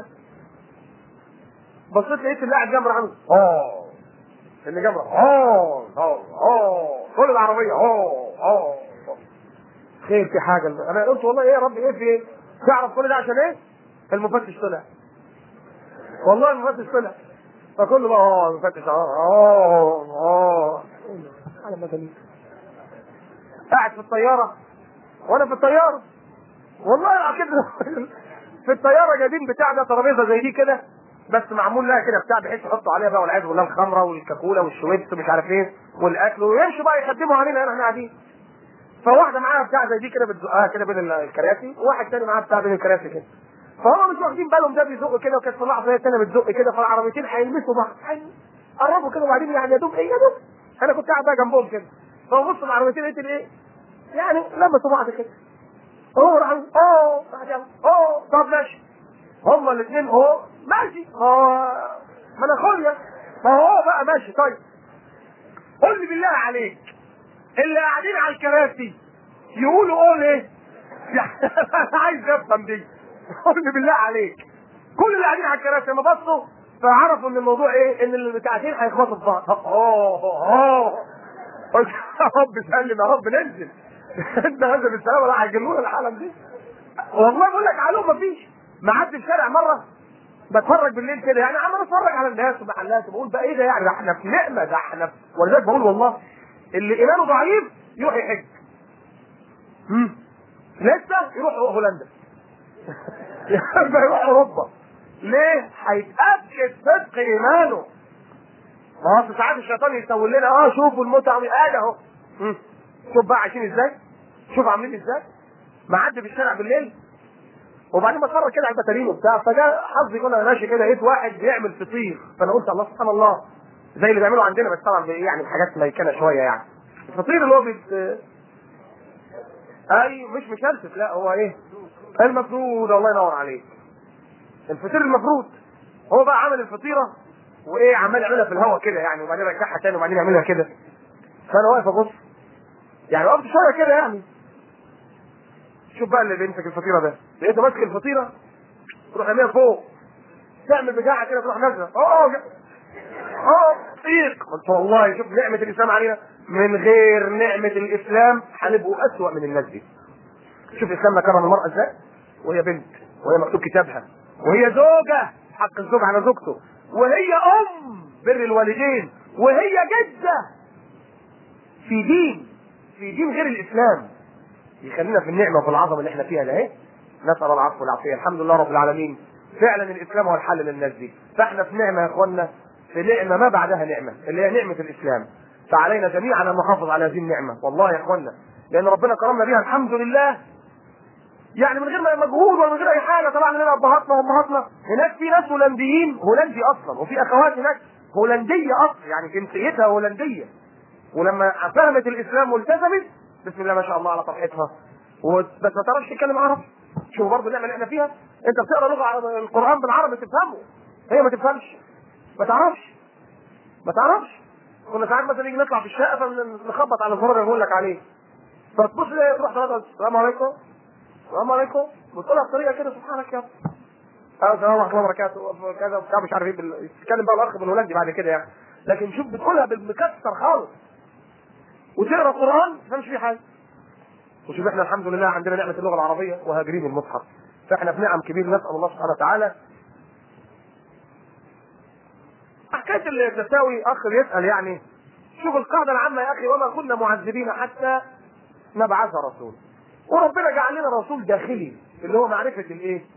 بصيت لقيت اللي قاعد جنبي عامل اه اللي جنبي اه اه اه كل العربيه اه اه خير في حاجه انا قلت والله ايه يا رب ايه في ايه تعرف كل ده عشان ايه المفتش طلع والله المفتش طلع فكله بقى اه المفتش اه اه اه على مدني قاعد في الطياره وانا في الطياره والله كده في الطياره جايبين بتاع ده ترابيزه زي دي كده بس معمول لها كده بتاع بحيث يحطوا عليها بقى والعياذ بالله الخمره والكاكولا والشويبس ومش عارف ايه والاكل ويمشوا بقى يخدموا علينا هنا احنا قاعدين فواحده معاها بتاع زي دي كده بتزقها كده بين الكراسي وواحد تاني معاها بتاع بين الكراسي كده فهم مش واخدين بالهم ده بيزق كده وكانت في لحظه هي الثانيه بتزق كده فالعربيتين هيلمسوا بعض قربوا كده وبعدين يعني يا دوب ايه يا دوب انا كنت قاعد بقى جنبهم كده فبص العربيتين لقيت الايه يعني لمسوا بعض كده هو راح اوه بعد يلا اوه طب ماشي هما الاثنين اهو ماشي اه ما انا اخويا ما هو بقى ماشي طيب قول لي بالله عليك اللي قاعدين على الكراسي يقولوا قول ايه؟ يعني انا عايز افهم دي قول لي بالله عليك كل اللي قاعدين على الكراسي لما بصوا فعرفوا ان الموضوع ايه؟ ان البتاعتين هيخبطوا في بعض اوه اوه قلت يا رب سلم يا رب ننزل انت نازل بالسلامه ولا هيجنونا العالم دي والله بقول لك علوم مفيش معدي الشارع مره بتفرج بالليل كده يعني عمال اتفرج على الناس ومحلات وبقول بقى ايه ده يعني ده احنا في نعمه ده احنا في... ولذلك بقول والله اللي ايمانه ضعيف يروح يحج امم لسه يروح هولندا يروح اوروبا ليه؟ هيتاكد صدق ايمانه ما هو ساعات الشيطان يسوي لنا اه شوفوا المتعه ادي اهو شوف بقى عايشين ازاي شوف عاملين ازاي معدي في الشارع بالليل وبعدين بتفرج كده على البتارين وبتاع فجاء حظي وانا ماشي كده لقيت واحد بيعمل فطير فانا قلت الله سبحان الله زي اللي بيعملوا عندنا بس طبعا يعني حاجات ميكنه شويه يعني الفطير اللي هو بيت اي مش مشلتت لا هو ايه المفروض الله ينور عليك الفطير المفروض هو بقى عمل الفطيره وايه عمال يعملها في الهواء كده يعني وبعدين يرجعها تاني وبعدين يعملها كده فانا واقف ابص يعني وقفت شويه كده يعني شوف بقى اللي بيمسك الفطيره ده لقيته ماسك الفطيره تروح راميها فوق تعمل بجاعه كده تروح نازله اه اه بطيق قلت والله شوف نعمه الاسلام علينا من غير نعمه الاسلام هنبقوا اسوأ من الناس دي شوف الاسلام كرم المراه ازاي وهي بنت وهي مكتوب كتابها وهي زوجه حق الزوج على زوجته وهي ام بر الوالدين وهي جده في دين في دين غير الاسلام يخلينا في النعمه وفي العظمه اللي احنا فيها ده اهي نسال العفو والعافيه الحمد لله رب العالمين فعلا الاسلام هو الحل للناس دي فاحنا في نعمه يا اخوانا في نعمه ما بعدها نعمه اللي هي نعمه الاسلام فعلينا جميعا ان نحافظ على هذه النعمه والله يا اخوانا لان ربنا كرمنا بها الحمد لله يعني من غير ما مجهود ولا من غير اي حاجه طبعا لنا ابهاتنا وامهاتنا هناك في ناس هولنديين هولندي اصلا وفي اخوات هناك هولنديه اصلا يعني جنسيتها هولنديه ولما فهمت الاسلام والتزمت بسم الله ما شاء الله على فرحتها و- بس ما تعرفش تتكلم عربي شوف برضه النعمه اللي احنا فيها انت بتقرا لغه عرب- القران بالعربي تفهمه هي ما تفهمش ما تعرفش ما تعرفش كنا ساعات مثلا نيجي نطلع في الشقه فنخبط على الزرار اللي بقول لك عليه فتبص تلاقي تروح تقول السلام عليكم السلام عليكم بتقولها بطريقه كده سبحانك يا رب اه السلام ورحمه الله وبركاته كذا وبتاع مش عارف ايه بال- يتكلم بقى الاخ بالهولندي بعد كده يعني لكن شوف بتقولها بالمكسر خالص وتقرا القران ما تفهمش فيه حاجه وشوف احنا الحمد لله عندنا نعمه اللغه العربيه وهاجرين المصحف فاحنا في نعم كبير نسال الله سبحانه وتعالى حكايه التساوي اخ بيسال يعني شوف القاعده العامه يا اخي وما كنا معذبين حتى نبعث رسول وربنا جعل لنا رسول داخلي اللي هو معرفه الايه؟